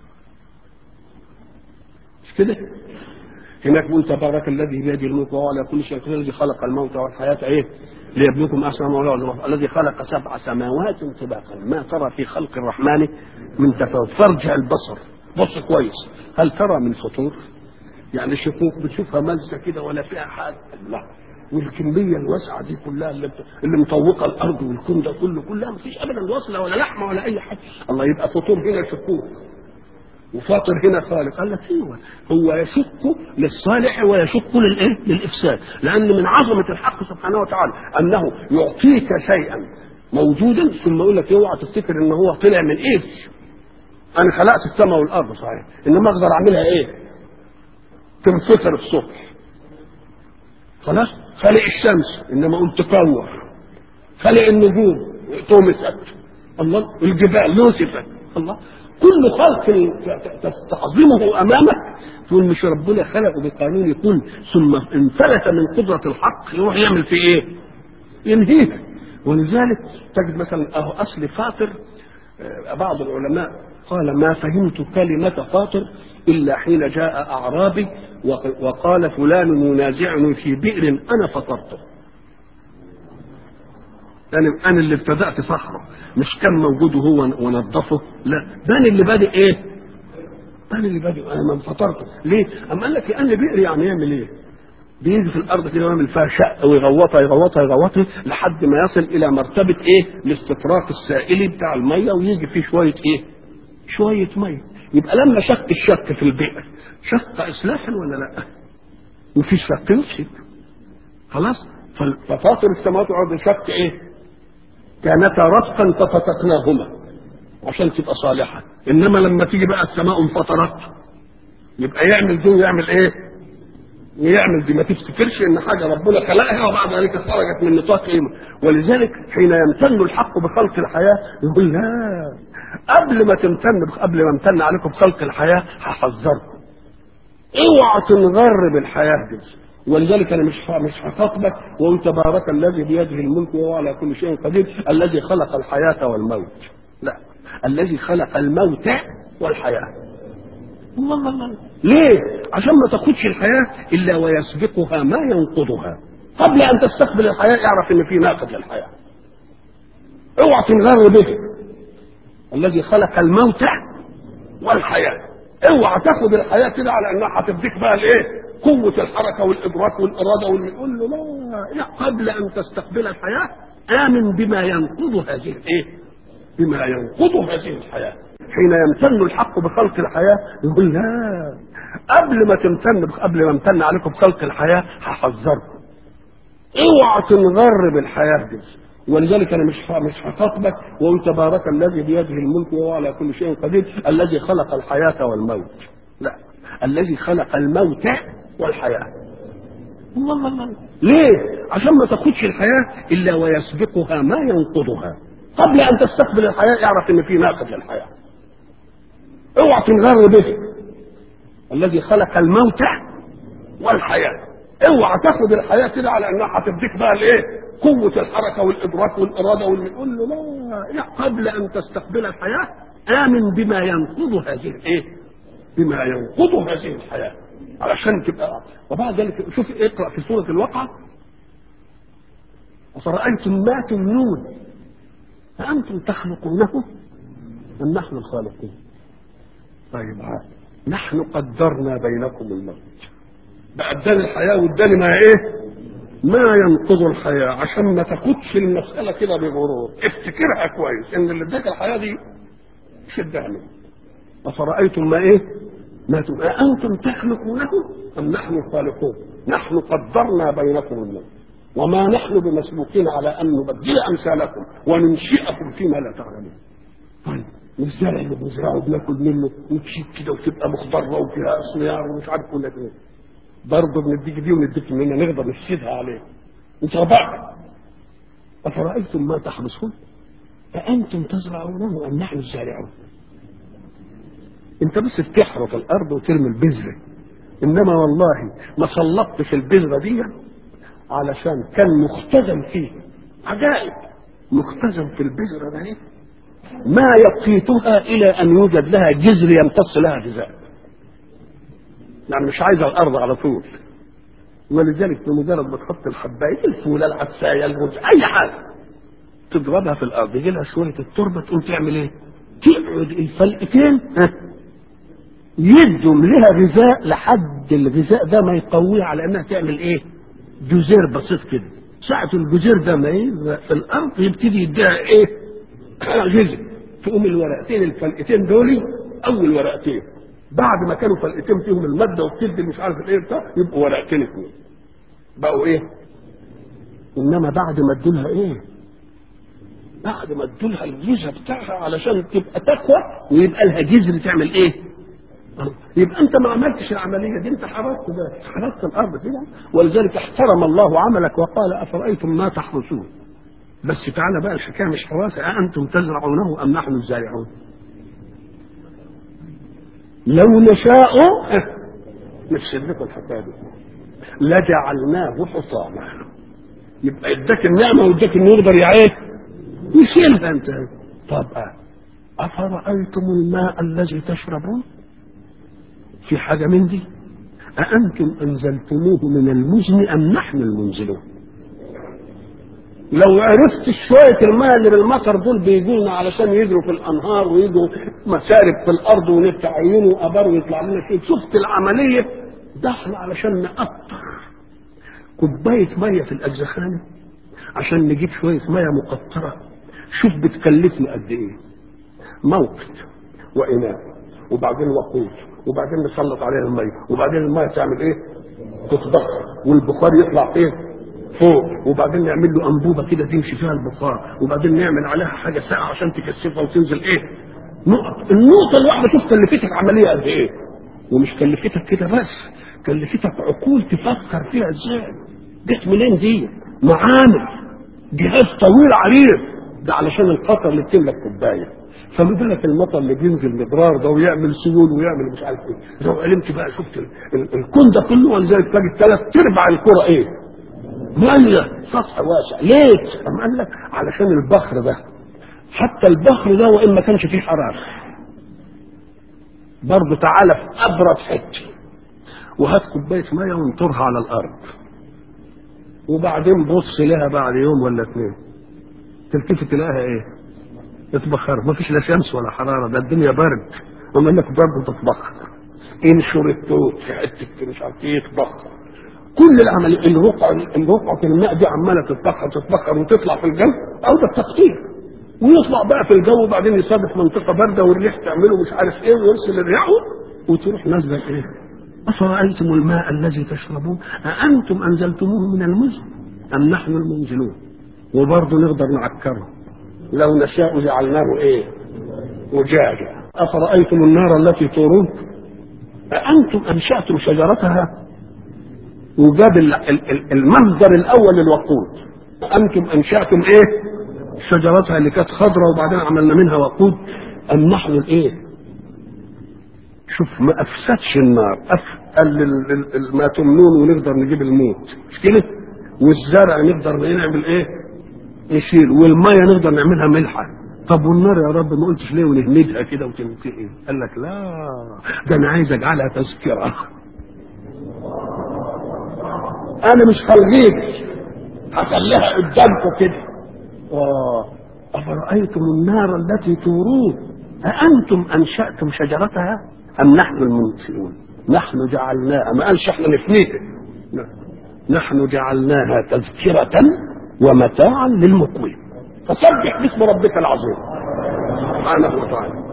S1: مش كده؟ هناك بيقول تبارك الذي بيده الملك وهو على كل شيء قدير الذي خلق الموت والحياه ايه؟ ليبلوكم احسن ما الذي خلق سبع سماوات طباقا ما ترى في خلق الرحمن من تفاوت فارجع البصر بص كويس هل ترى من فطور يعني شقوق بتشوفها ملسه كده ولا فيها حاجه لا والكميه الواسعه دي كلها اللي, اللي مطوقه الارض والكون ده كله كلها ما فيش ابدا وصله ولا لحمه ولا اي حاجه الله يبقى فطور هنا شقوق وفاطر هنا خالق قال لك ايوه هو يشق للصالح ويشق للايه؟ للافساد لان من عظمه الحق سبحانه وتعالى انه يعطيك شيئا موجودا ثم يقول لك اوعى تفتكر ان هو طلع من ايدي انا خلقت السماء والارض صحيح انما اقدر اعملها ايه تنفطر الصبح خلاص خلق الشمس انما قلت تكور خلق النجوم طمست الله الجبال نسفت الله كل خلق تستعظمه امامك تقول مش ربنا خلقه بقانون كن ثم انفلت من قدره الحق يروح يعمل في ايه؟ ينهيها ولذلك تجد مثلا اهو اصل فاطر بعض العلماء قال ما فهمت كلمة فاطر إلا حين جاء أعرابي وقال فلان ينازعني في بئر أنا فطرته يعني أنا اللي ابتدأت فخره مش كان موجود هو ونظفه لا ده أنا اللي بادئ إيه؟ أنا اللي بادئ أنا من فطرته ليه؟ أما قال لك أنا بئر يعني يعمل إيه؟ بيجي في الارض كده ويعمل فيها شق ويغوطها يغوطها يغوطها لحد ما يصل الى مرتبه ايه؟ الاستطراق السائلي بتاع الميه ويجي فيه شويه ايه؟ شويه ميه يبقى لما شق الشق في البئر شق اصلاحا ولا لا؟ وفي شق يفسد خلاص؟ ففاطر السماوات والارض شق ايه؟ كانتا رتقا ففتقناهما عشان تبقى صالحه انما لما تيجي بقى السماء انفطرت يبقى يعمل دي ويعمل ايه؟ ويعمل دي ما تفتكرش ان حاجه ربنا خلقها وبعد ذلك خرجت من نطاق قيمه ولذلك حين يمتن الحق بخلق الحياه يقول لا قبل ما تمتن قبل ما امتن عليكم بخلق الحياه هحذركم اوعى تنغر بالحياه دي ولذلك انا مش مش هخاطبك وقل تبارك الذي بيده الملك وهو على كل شيء قدير الذي خلق الحياه والموت لا الذي خلق الموت والحياه الله الله الله ليه؟ عشان ما تاخدش الحياة إلا ويسبقها ما ينقضها قبل أن تستقبل الحياة اعرف إن في ناقض للحياة اوعى تنغر به الذي خلق الموت والحياة اوعى تاخد الحياة كده على أنها هتديك بقى الإيه؟ قوة الحركة والإدراك والإرادة واليقول له لا, لا قبل أن تستقبل الحياة آمن بما ينقض هذه الإيه؟ بما ينقض هذه الحياة حين يمتن الحق بخلق الحياة يقول لا قبل ما تمتن قبل ما امتن عليكم بخلق الحياه هحذركم اوعى تنغر بالحياه دي ولذلك انا مش مش هخاطبك وقل تبارك الذي بيده الملك وهو على كل شيء قدير الذي خلق الحياه والموت لا الذي خلق الموت والحياه الله الله الله ليه؟ عشان ما تاخدش الحياه الا ويسبقها ما ينقضها قبل ان تستقبل الحياه اعرف ان في ناقض للحياه اوعى تنغر به الذي خلق الموت والحياه اوعى تاخد الحياه كده على انها هتديك بقى الايه؟ قوه الحركه والادراك والاراده واللي يقول له لا, لا قبل ان تستقبل الحياه امن بما ينقض هذه الايه؟ بما ينقض هذه الحياه علشان تبقى وبعد ذلك شوف اقرا في سوره الواقعه أفرأيتم ما تمنون أأنتم تخلقونه أم نحن الخالقون طيب عاد نحن قدرنا بينكم الموت بقى اداني الحياة واداني ما ايه ما ينقض الحياة عشان ما تاخدش المسألة كده بغرور افتكرها كويس ان اللي اداك الحياة دي شدها منه أفرأيتم ما ايه ما تم... أأنتم تخلقونه أم نحن الخالقون نحن قدرنا بينكم الموت وما نحن بمسبوقين على ان نبدل امثالكم وننشئكم فيما لا تعلمون. طيب والزرع اللي بنزرعه بناكل منه وتشيك كده وتبقى مخضره وفيها اصيار ومش عارف كل ايه. برضه بنديك دي ونديك منها نقدر نفسدها عليه. انت ربعت. افرايتم ما تحرثون؟ أأنتم تزرعونه أم نحن الزارعون؟ أنت بس بتحرث الأرض وترمي البذرة. إنما والله ما سلطتش البذرة دي علشان كان مختزن فيه عجائب مختزن في البذرة ده ما يقيتها إلى أن يوجد لها جذر يمتص لها غذاء يعني مش عايزة الأرض على طول ولذلك بمجرد ما تحط الحباية الفولة العدساية الرز أي حاجة تضربها في الأرض يجي لها شوية التربة تقوم تعمل إيه؟ تقعد الفلقتين يدوا لها غذاء لحد الغذاء ده ما يقويها على انها تعمل ايه؟ جزير بسيط كده ساعة الجزير ده ما في الأرض يبتدي يديها إيه؟ جزء تقوم الورقتين الفلقتين دول أول ورقتين بعد ما كانوا فلقتين فيهم المادة وبتدي مش عارف إيه بتاع يبقوا ورقتين اثنين بقوا إيه؟ إنما بعد ما ادولها إيه؟ بعد ما ادولها الجزء بتاعها علشان تبقى تقوى ويبقى لها جذر تعمل إيه؟ يبقى انت ما عملتش العمليه دي انت حرقت ده حرقت الارض كده ولذلك احترم الله عملك وقال افرايتم ما تحرثون بس تعالى بقى الحكايه مش حراسه أأنتم تزرعونه ام نحن الزارعون لو نشاء نفسد لكم الحكايه دي لجعلناه حطاما يبقى اداك النعمه واداك انه يقدر يعيه يشيلها انت طب افرايتم الماء الذي تشربون في حاجة من دي أأنتم أنزلتموه من المزن أم نحن المنزلون لو عرفت شوية الماء اللي بالمطر دول بيجونا علشان يجروا في الأنهار ويجوا مسارب في الأرض ونفتح عيونه وأبار ويطلع لنا شيء شفت العملية ده احنا علشان نقطر كوباية مية في الأجزخانة عشان نجيب شوية مية مقطرة شوف بتكلفنا قد إيه موقد وإناء وبعدين وقود وبعدين نسلط عليها الميه وبعدين الميه تعمل ايه تتبخر والبخار يطلع ايه فوق وبعدين نعمل له انبوبه كده تمشي فيها البخار وبعدين نعمل عليها حاجه ساقعه عشان تكثفها وتنزل ايه نقط النقطه الواحده شوف كلفتك عمليه قد ايه ومش كلفتك كده بس كلفتك عقول تفكر فيها ازاي جت منين دي معامل جهاز طويل عريض ده علشان القطر اللي بتملك كوبايه فما لك المطر اللي بينزل مدرار ده ويعمل سيول ويعمل مش عارف ايه لو علمت بقى شفت الكون ده كله ولذلك تلاقي ثلاث ارباع الكره ايه؟ ماليه سطح واسع ليه؟ أم قال لك علشان البخر ده حتى البخر ده وان ما كانش فيه حراره برضه تعالى في ابرد حته وهات كوبايه ميه وانطرها على الارض وبعدين بص لها بعد يوم ولا اثنين تلتفت تلاقيها ايه؟ تتبخر ما فيش لا شمس ولا حراره ده الدنيا برد وما انك برد تتبخر انشر التوت في حته مش عارف ايه يتبخر كل العمل الرقعه الرقعه الماء دي عماله تتبخر تتبخر وتطلع في الجو او ده التقطير ويطلع بقى في الجو وبعدين يصادف منطقه بارده والريح تعمله مش عارف ايه ويرسل الرياح وتروح نازله ايه أفرأيتم الماء الذي تشربون أأنتم أنزلتموه من المزن أم نحن المنزلون وبرضه نقدر نعكره لو نشاء جعلناه إيه وجاجا أفرأيتم النار التي تورون أأنتم أنشأتم شجرتها وجاب المصدر الأول للوقود أأنتم أنشأتم إيه شجرتها اللي كانت خضراء وبعدين عملنا منها وقود أم نحن الإيه شوف ما أفسدش النار أف قال ما تمنون ونقدر نجيب الموت مش كده والزرع نقدر نعمل ايه نشيل والميه نقدر نعملها ملحه طب والنار يا رب ما قلتش ليه ونهمدها كده وتنتهي قال لك لا ده انا عايز اجعلها تذكره انا مش هلغيك هخليها قدامكم كده اه افرايتم النار التي تورون اانتم انشاتم شجرتها ام نحن المنشئون نحن جعلناها ما قالش احنا نفنيها نحن جعلناها تذكرة ومتاعا للمقوين فسبح باسم ربك العظيم سبحانه وتعالى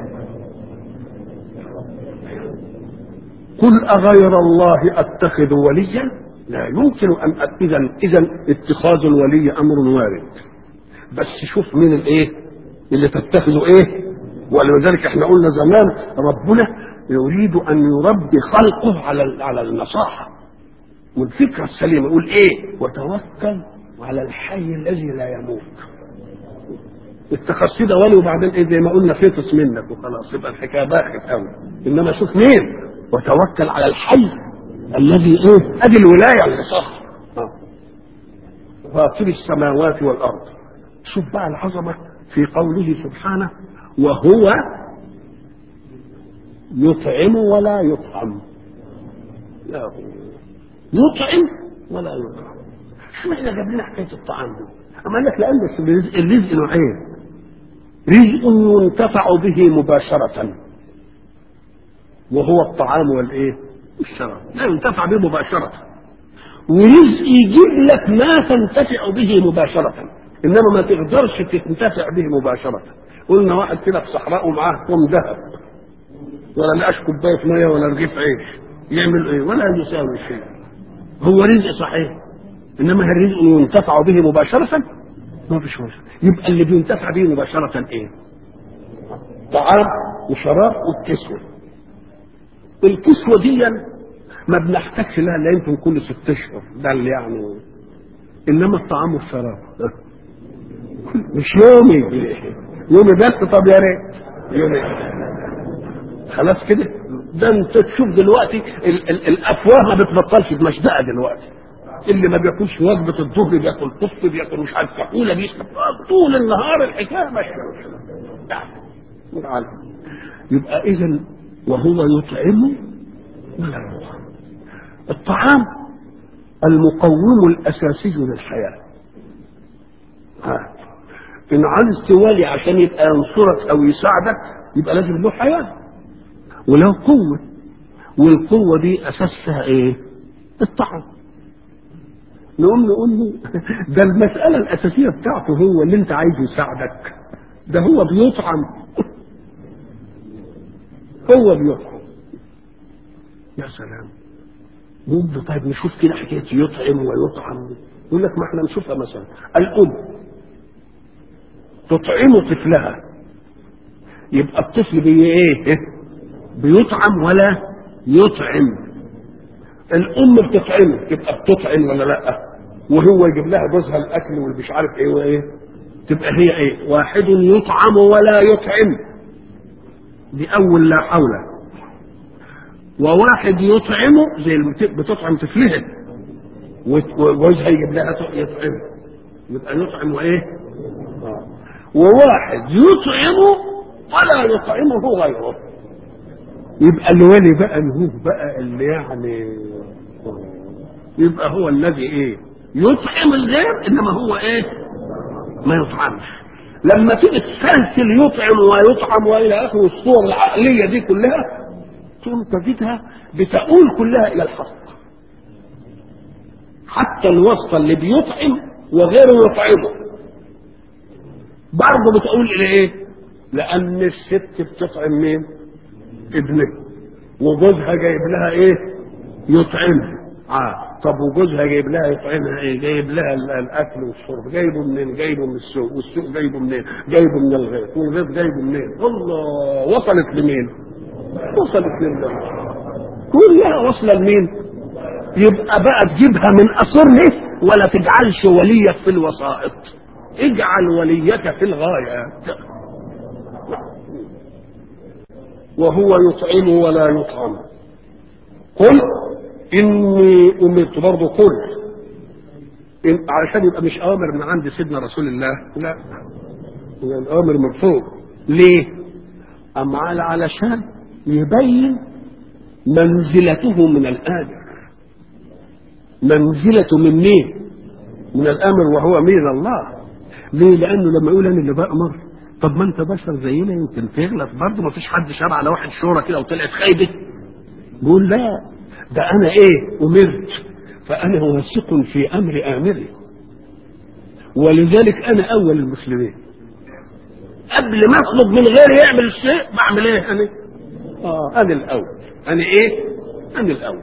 S1: قل أغير الله أتخذ وليا لا يمكن أن إذا إذا اتخاذ الولي أمر وارد بس شوف مين الإيه اللي تتخذه إيه ولذلك احنا قلنا زمان ربنا يريد أن يربي خلقه على على النصاحة والفكرة السليمة يقول ايه وتوكل على الحي الذي لا يموت اتخذت ده ولي وبعدين ايه زي ما قلنا فطس منك وخلاص يبقى الحكايه باخت قوي انما شوف مين وتوكل على الحي الذي ايه ادي الولايه اللي صح فاطر السماوات والارض شوف بقى العظمه في قوله سبحانه وهو يطعم ولا يطعم يا هو يطعم ولا يطعم شو احنا جاب لنا حكايه الطعام دي اما قال لك لان الرزق, الرزق نوعين رزق ينتفع به مباشرة وهو الطعام والايه الشراب لا ينتفع به مباشرة ورزق يجيب لك ما تنتفع به مباشرة انما ما تقدرش تنتفع به مباشرة قلنا واحد كده في صحراء ومعاه كوم ذهب ولا لقاش كوبايه ميه ولا رغيف عيش يعمل ايه ولا يساوي شيء هو رزق صحيح انما الرزق ينتفع به مباشرة ما فيش وجه يبقى اللي بينتفع به مباشرة ايه طعام وشراب والكسوة الكسوة دي ما بنحتاجش لها الا يمكن كل ست اشهر ده اللي يعني انما الطعام والشراب مش يومي يومي بس طب يا ريت يومي خلاص كده ده انت تشوف دلوقتي ال ال الافواه ما بتبطلش مشدقه دلوقتي اللي ما بياكلش وجبه الظهر بياكل طف بياكل مش عارف كحوله بيشرب طول النهار الحكايه ماشيه يعني يبقى اذا وهو يطعم ولا يطعم الطعام المقوم الاساسي للحياه ها. ان عايز توالي عشان يبقى ينصرك او يساعدك يبقى لازم له حياه وله قوه والقوه دي اساسها ايه الطعام نقوم نقول له ده المسألة الأساسية بتاعته هو اللي أنت عايزه يساعدك ده هو بيطعم هو بيطعم يا سلام نقول له طيب نشوف كده حكاية يطعم ويطعم يقول لك ما احنا نشوفها مثلا الأم تطعم طفلها يبقى الطفل بي ايه بيطعم ولا يطعم الام بتطعمه تبقى بتطعم ولا لا وهو يجيب لها جوزها الاكل واللي مش عارف ايه وايه تبقى هي ايه واحد يطعم ولا يطعم دي اول لا حول وواحد يطعمه زي اللي بتطعم طفلها وجوزها يجيب لها يطعم يبقى يطعم وايه آه. وواحد يطعمه ولا يطعمه غيره يبقى الولي بقى هو بقى اللي يعني يبقى هو الذي ايه يطعم الغير انما هو ايه ما يطعمش لما تيجي تسلسل يطعم ويطعم والى اخره الصور العقليه دي كلها تقوم تجدها بتؤول كلها الى الحق حتى الوصفه اللي بيطعم وغيره يطعمه برضه بتقول الى ايه لان الست بتطعم مين ابنه وجوزها جايب لها ايه يطعمها آه. طب وجوزها جايب لها يطعمها ايه جايب لها ال- الاكل والشرب جايبه منين جايبه من السوق والسوق جايبه منين جايبه من الغيط والغيط جايبه منين الله وصلت لمين وصلت لله كلها واصله لمين يبقى بقى تجيبها من اصرها ولا تجعلش وليك في الوسائط اجعل وليك في الغايات وهو يطعم ولا يطعم قل اني امرت برضه قل إن علشان يبقى مش امر من عند سيدنا رسول الله لا هو الامر من فوق ليه اما على علشان يبين منزلته من الامر منزلته من مين من الامر وهو من الله ليه لانه لما يقول انا اللي بامر طب ما انت بشر زينا يمكن تغلط برضه ما فيش حد شاب على واحد شورى كده وطلعت خايبه بيقول لا ده انا ايه امرت فانا واثق في امر امري ولذلك انا اول المسلمين قبل ما اطلب من غيري يعمل الشيء بعمل ايه انا اه انا الاول انا ايه انا الاول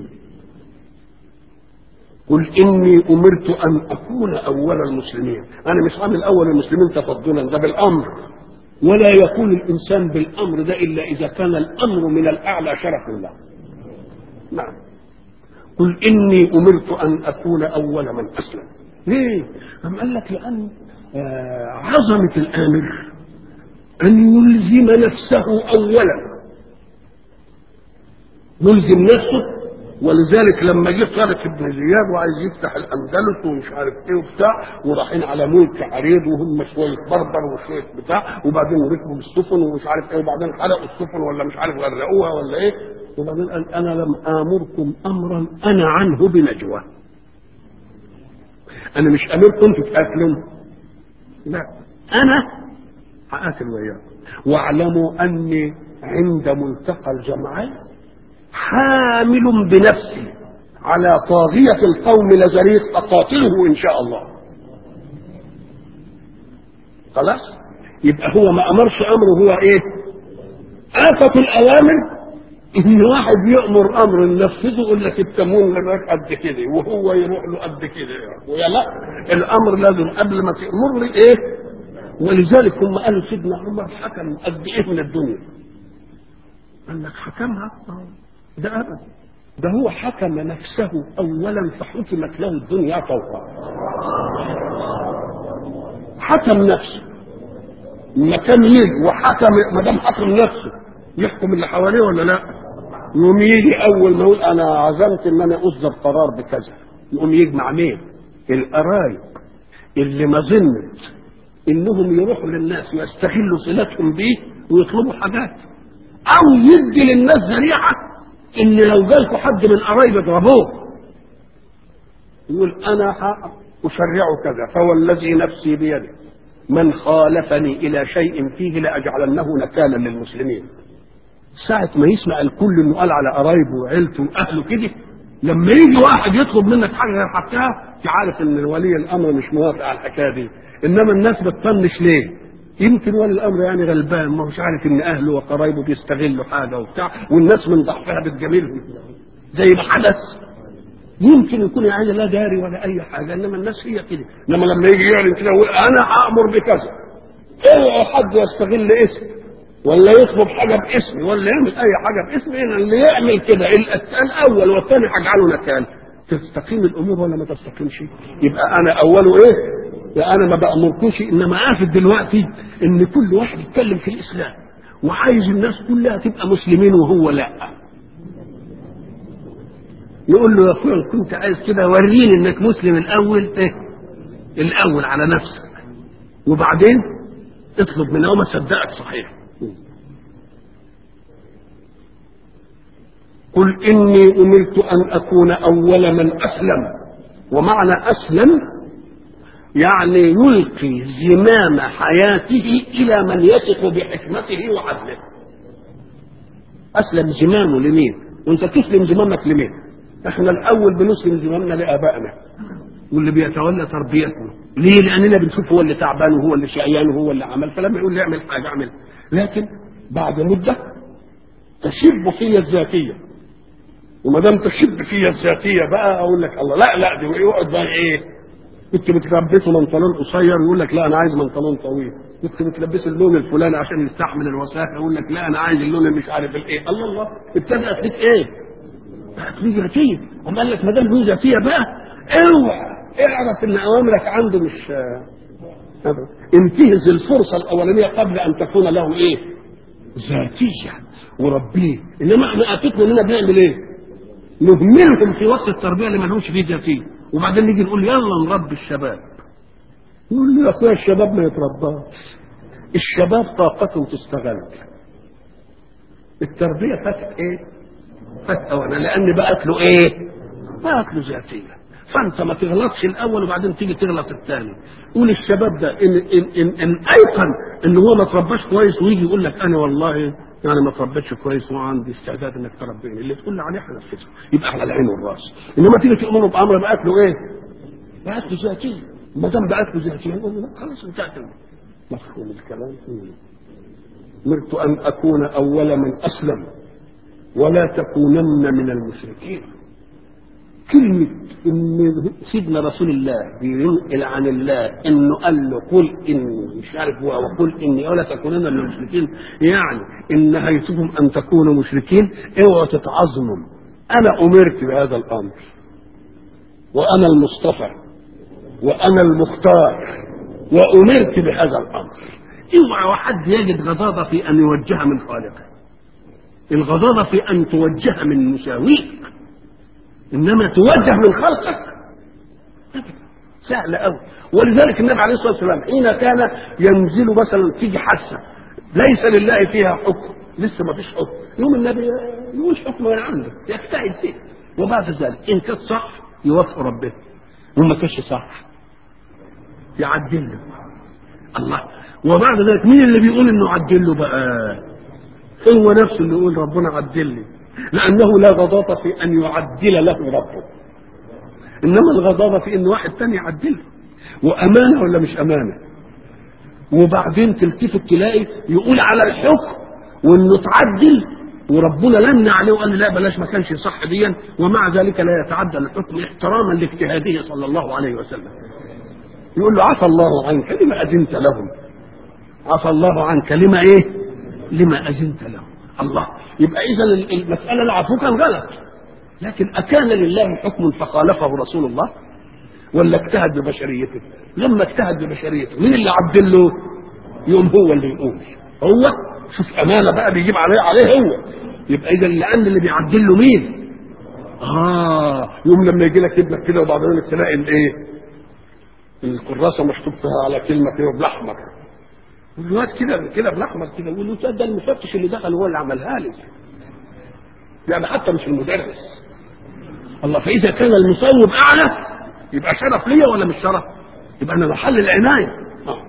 S1: قل اني امرت ان اكون اول المسلمين انا مش عامل اول المسلمين تفضلا ده بالامر ولا يكون الانسان بالامر ده الا اذا كان الامر من الاعلى شرفا له نعم قل اني امرت ان اكون اول من اسلم ليه أم قال لك لان آه، عظمه الامر ان يلزم نفسه اولا يلزم نفسه ولذلك لما جه طارق بن زياد وعايز يفتح الاندلس ومش عارف ايه وبتاع ورايحين على ملك عريض وهم شويه بربر وشويه بتاع وبعدين ركبوا بالسفن ومش عارف ايه وبعدين حرقوا السفن ولا مش عارف غرقوها ولا ايه وبعدين قال انا لم امركم امرا انا عنه بنجوى انا مش امركم تتاكلوا لا انا هاكل وياكم واعلموا اني عند ملتقى الجمعين حامل بنفسي على طاغية القوم لزريق أقاتله إن شاء الله خلاص يبقى هو ما أمرش أمره هو إيه آفة الأوامر إن واحد يأمر أمر ينفذه يقول لك التمون لك قد كده وهو يروح له قد كده ويا لا الأمر لازم قبل ما تأمر لي إيه ولذلك هم قالوا سيدنا عمر حكم قد إيه من الدنيا قال لك حكمها آه. ده ابدا ده هو حكم نفسه اولا فحكمت له الدنيا فوقه حكم نفسه ما كان يجي وحكم ما دام حكم نفسه يحكم اللي حواليه ولا لا يقوم يجي اول ما يقول انا عزمت ان انا اصدر قرار بكذا يقوم يجمع مين القرايب اللي ما ظنت انهم يروحوا للناس ويستغلوا صلتهم بيه ويطلبوا حاجات او يدي للناس ذريعه ان لو جالكوا حد من قرايب اضربوه يقول انا اشرع كذا فوالذي نفسي بيده من خالفني الى شيء فيه لاجعلنه نكالا للمسلمين ساعة ما يسمع الكل انه قال على قرايبه وعيلته واهله كده لما يجي واحد يطلب منك حاجه غير حقها تعرف ان ولي الامر مش موافق على الحكايه دي انما الناس بتطنش ليه؟ يمكن ولي الامر يعني غلبان ما هوش عارف ان اهله وقرايبه بيستغلوا حاجه وبتاع والناس من ضعفها بتجاملهم زي ما حدث يمكن يكون يعني لا داري ولا اي حاجه انما الناس هي كده انما لما يجي يعلن كده يقول انا هامر بكذا اوعى حد يستغل اسمي ولا يطلب حاجه باسمي ولا يعمل اي حاجه باسمي انا اللي يعمل كده الاول والثاني هجعله نكال تستقيم الامور ولا ما تستقيمش يبقى انا اوله ايه لا انا ما بامركوش انما عارف دلوقتي ان كل واحد يتكلم في الاسلام وعايز الناس كلها تبقى مسلمين وهو لا يقول له يا اخويا كنت عايز كده وريني انك مسلم الاول ايه الاول على نفسك وبعدين اطلب منه وما صدقك صحيح قل اني امرت ان اكون اول من اسلم ومعنى اسلم يعني يلقي زمام حياته الى من يثق بحكمته وعدله اسلم زمامه لمين وانت تسلم زمامك لمين احنا الاول بنسلم زمامنا لابائنا واللي بيتولى تربيتنا ليه لاننا بنشوف هو اللي تعبان وهو اللي شقيان وهو اللي عمل فلما يقول لي اعمل حاجه اعمل لكن بعد مده تشب في الذاتيه وما دام تشب في الذاتيه بقى اقول لك الله لا لا دي يقعد بقى ايه كنت بتلبسه بنطلون قصير يقول لك لا انا عايز بنطلون طويل كنت بتلبسه اللون الفلاني عشان يستحمل الوساخه يقول لك لا انا عايز اللون اللي مش عارف الايه الله الله ابتدات لك ايه بقت ليه ذاتيه وما قال لك ما دام له ذاتيه بقى اوعى اعرف ان اوامرك عنده مش أبدا. انتهز الفرصه الاولانيه قبل ان تكون له ايه ذاتيه وربيه انما احنا اتتنا اننا بنعمل ايه نهملهم في وقت التربيه اللي ما لهمش فيه ذاتيه وبعدين نيجي نقول يلا نربي الشباب يقول لي يا اخويا الشباب ما يترباش الشباب طاقته تستغل التربيه فاتت ايه فاتت اولا لان بقت له ايه بقت له ذاتيه فانت ما تغلطش الاول وبعدين تيجي تغلط الثاني قول الشباب ده ان ان ان, إن ايقن ان هو ما ترباش كويس ويجي يقول لك انا والله يعني ما تربيتش كويس وعندي استعداد انك تربيني اللي تقول لي عليه هنفذه يبقى على العين والراس انما تيجي تامره بامر بقت له ايه؟ بقت له ذاتيه ما دام بقت له ذاتيه يقول لا خلاص انتهت مفهوم الكلام مرت ان اكون اول من اسلم ولا تكونن من المشركين كلمة إن سيدنا رسول الله بينقل عن الله إنه قال له قل إني مش عارف هو وقل إني ولا تكونن من المشركين يعني إن نهيتكم أن تكونوا مشركين اوعوا تتعظموا أنا أمرت بهذا الأمر وأنا المصطفى وأنا المختار وأمرت بهذا الأمر اوعى واحد يجد غضاضة في أن يوجه من خالقه الغضاضة في أن توجه من مساويك انما توجه من خلقك سهل قوي ولذلك النبي عليه الصلاه والسلام حين كان ينزل مثلا تيجي حادثه ليس لله فيها حكم لسه ما فيش حكم يوم النبي يقول حكم من عنده يجتهد فيه وبعد ذلك ان كانت صح يوافق ربه وما كانش صح يعدل له الله وبعد ذلك مين اللي بيقول انه عدل له بقى هو نفسه اللي يقول ربنا عدل لي لأنه لا غضاضة في أن يعدل له ربه إنما الغضاضة في أن واحد تاني يعدله وأمانة ولا مش أمانة وبعدين تلتفت تلاقي يقول على الحكم وانه تعدل وربنا لمن عليه وقال لا بلاش ما كانش صح ديا ومع ذلك لا يتعدل الحكم احتراما لاجتهاده صلى الله عليه وسلم يقول له عفى الله عنك لما اذنت لهم عفى الله عنك لما ايه لما اذنت لهم الله يبقى اذا المساله العفو كان غلط لكن اكان لله حكم فخالفه رسول الله ولا اجتهد ببشريته لما اجتهد ببشريته مين اللي عدل له يوم هو اللي يقول هو شوف امانه بقى بيجيب عليه عليه هو يبقى اذا لان اللي بيعدل له مين اه يوم لما يجي لك ابنك كده وبعدين تلاقي الايه الكراسه مكتوب فيها على كلمه كده بالاحمر الواد كده كده بالاحمر كده يقول له ده المفتش اللي دخل هو اللي عملها لي يعني حتى مش المدرس الله فاذا كان المصوب اعلى يبقى شرف ليا ولا مش شرف يبقى انا محل العنايه آه.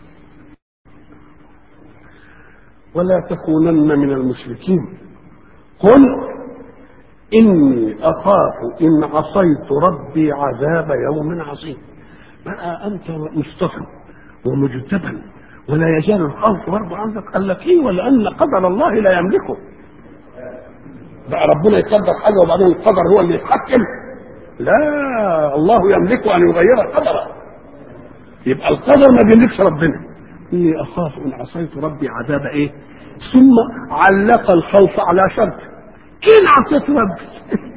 S1: ولا تكونن من المشركين قل اني اخاف ان عصيت ربي عذاب يوم عظيم بقى انت مصطفى ومجتبى ولا يزال الخوف برضه عندك قال لك ايه ولان قدر الله لا يملكه بقى ربنا يقدر حاجه وبعدين القدر هو اللي يتحكم لا الله يملك ان يغير قدره يبقى القدر ما بيملكش ربنا اني اخاف ان عصيت ربي عذاب ايه ثم علق الخوف على شرط ان عصيت ربي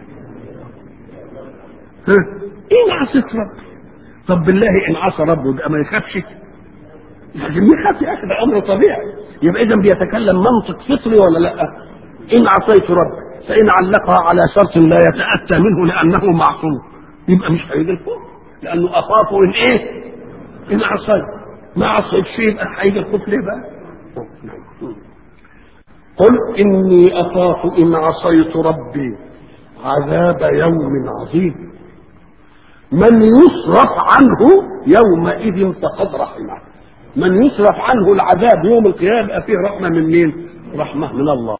S1: ان عصيت ربي طب بالله ان عصى ربه ده ما يخافش لازم يخاف يا اخي ده امر طبيعي يبقى اذا بيتكلم منطق فطري ولا لا ان عصيت ربي فإن علقها على شرط لا يتأتى منه لأنه معصوم يبقى مش هيجي الخوف لأنه أخاف إن إيه؟ إن عصيت ما عصيت شيء يبقى هيجي الخوف ليه بقى؟ قل إني أخاف إن عصيت ربي عذاب يوم عظيم من يصرف عنه يومئذ فقد رحمه من يصرف عنه العذاب يوم القيامة فيه رحمة من مين؟ رحمة من الله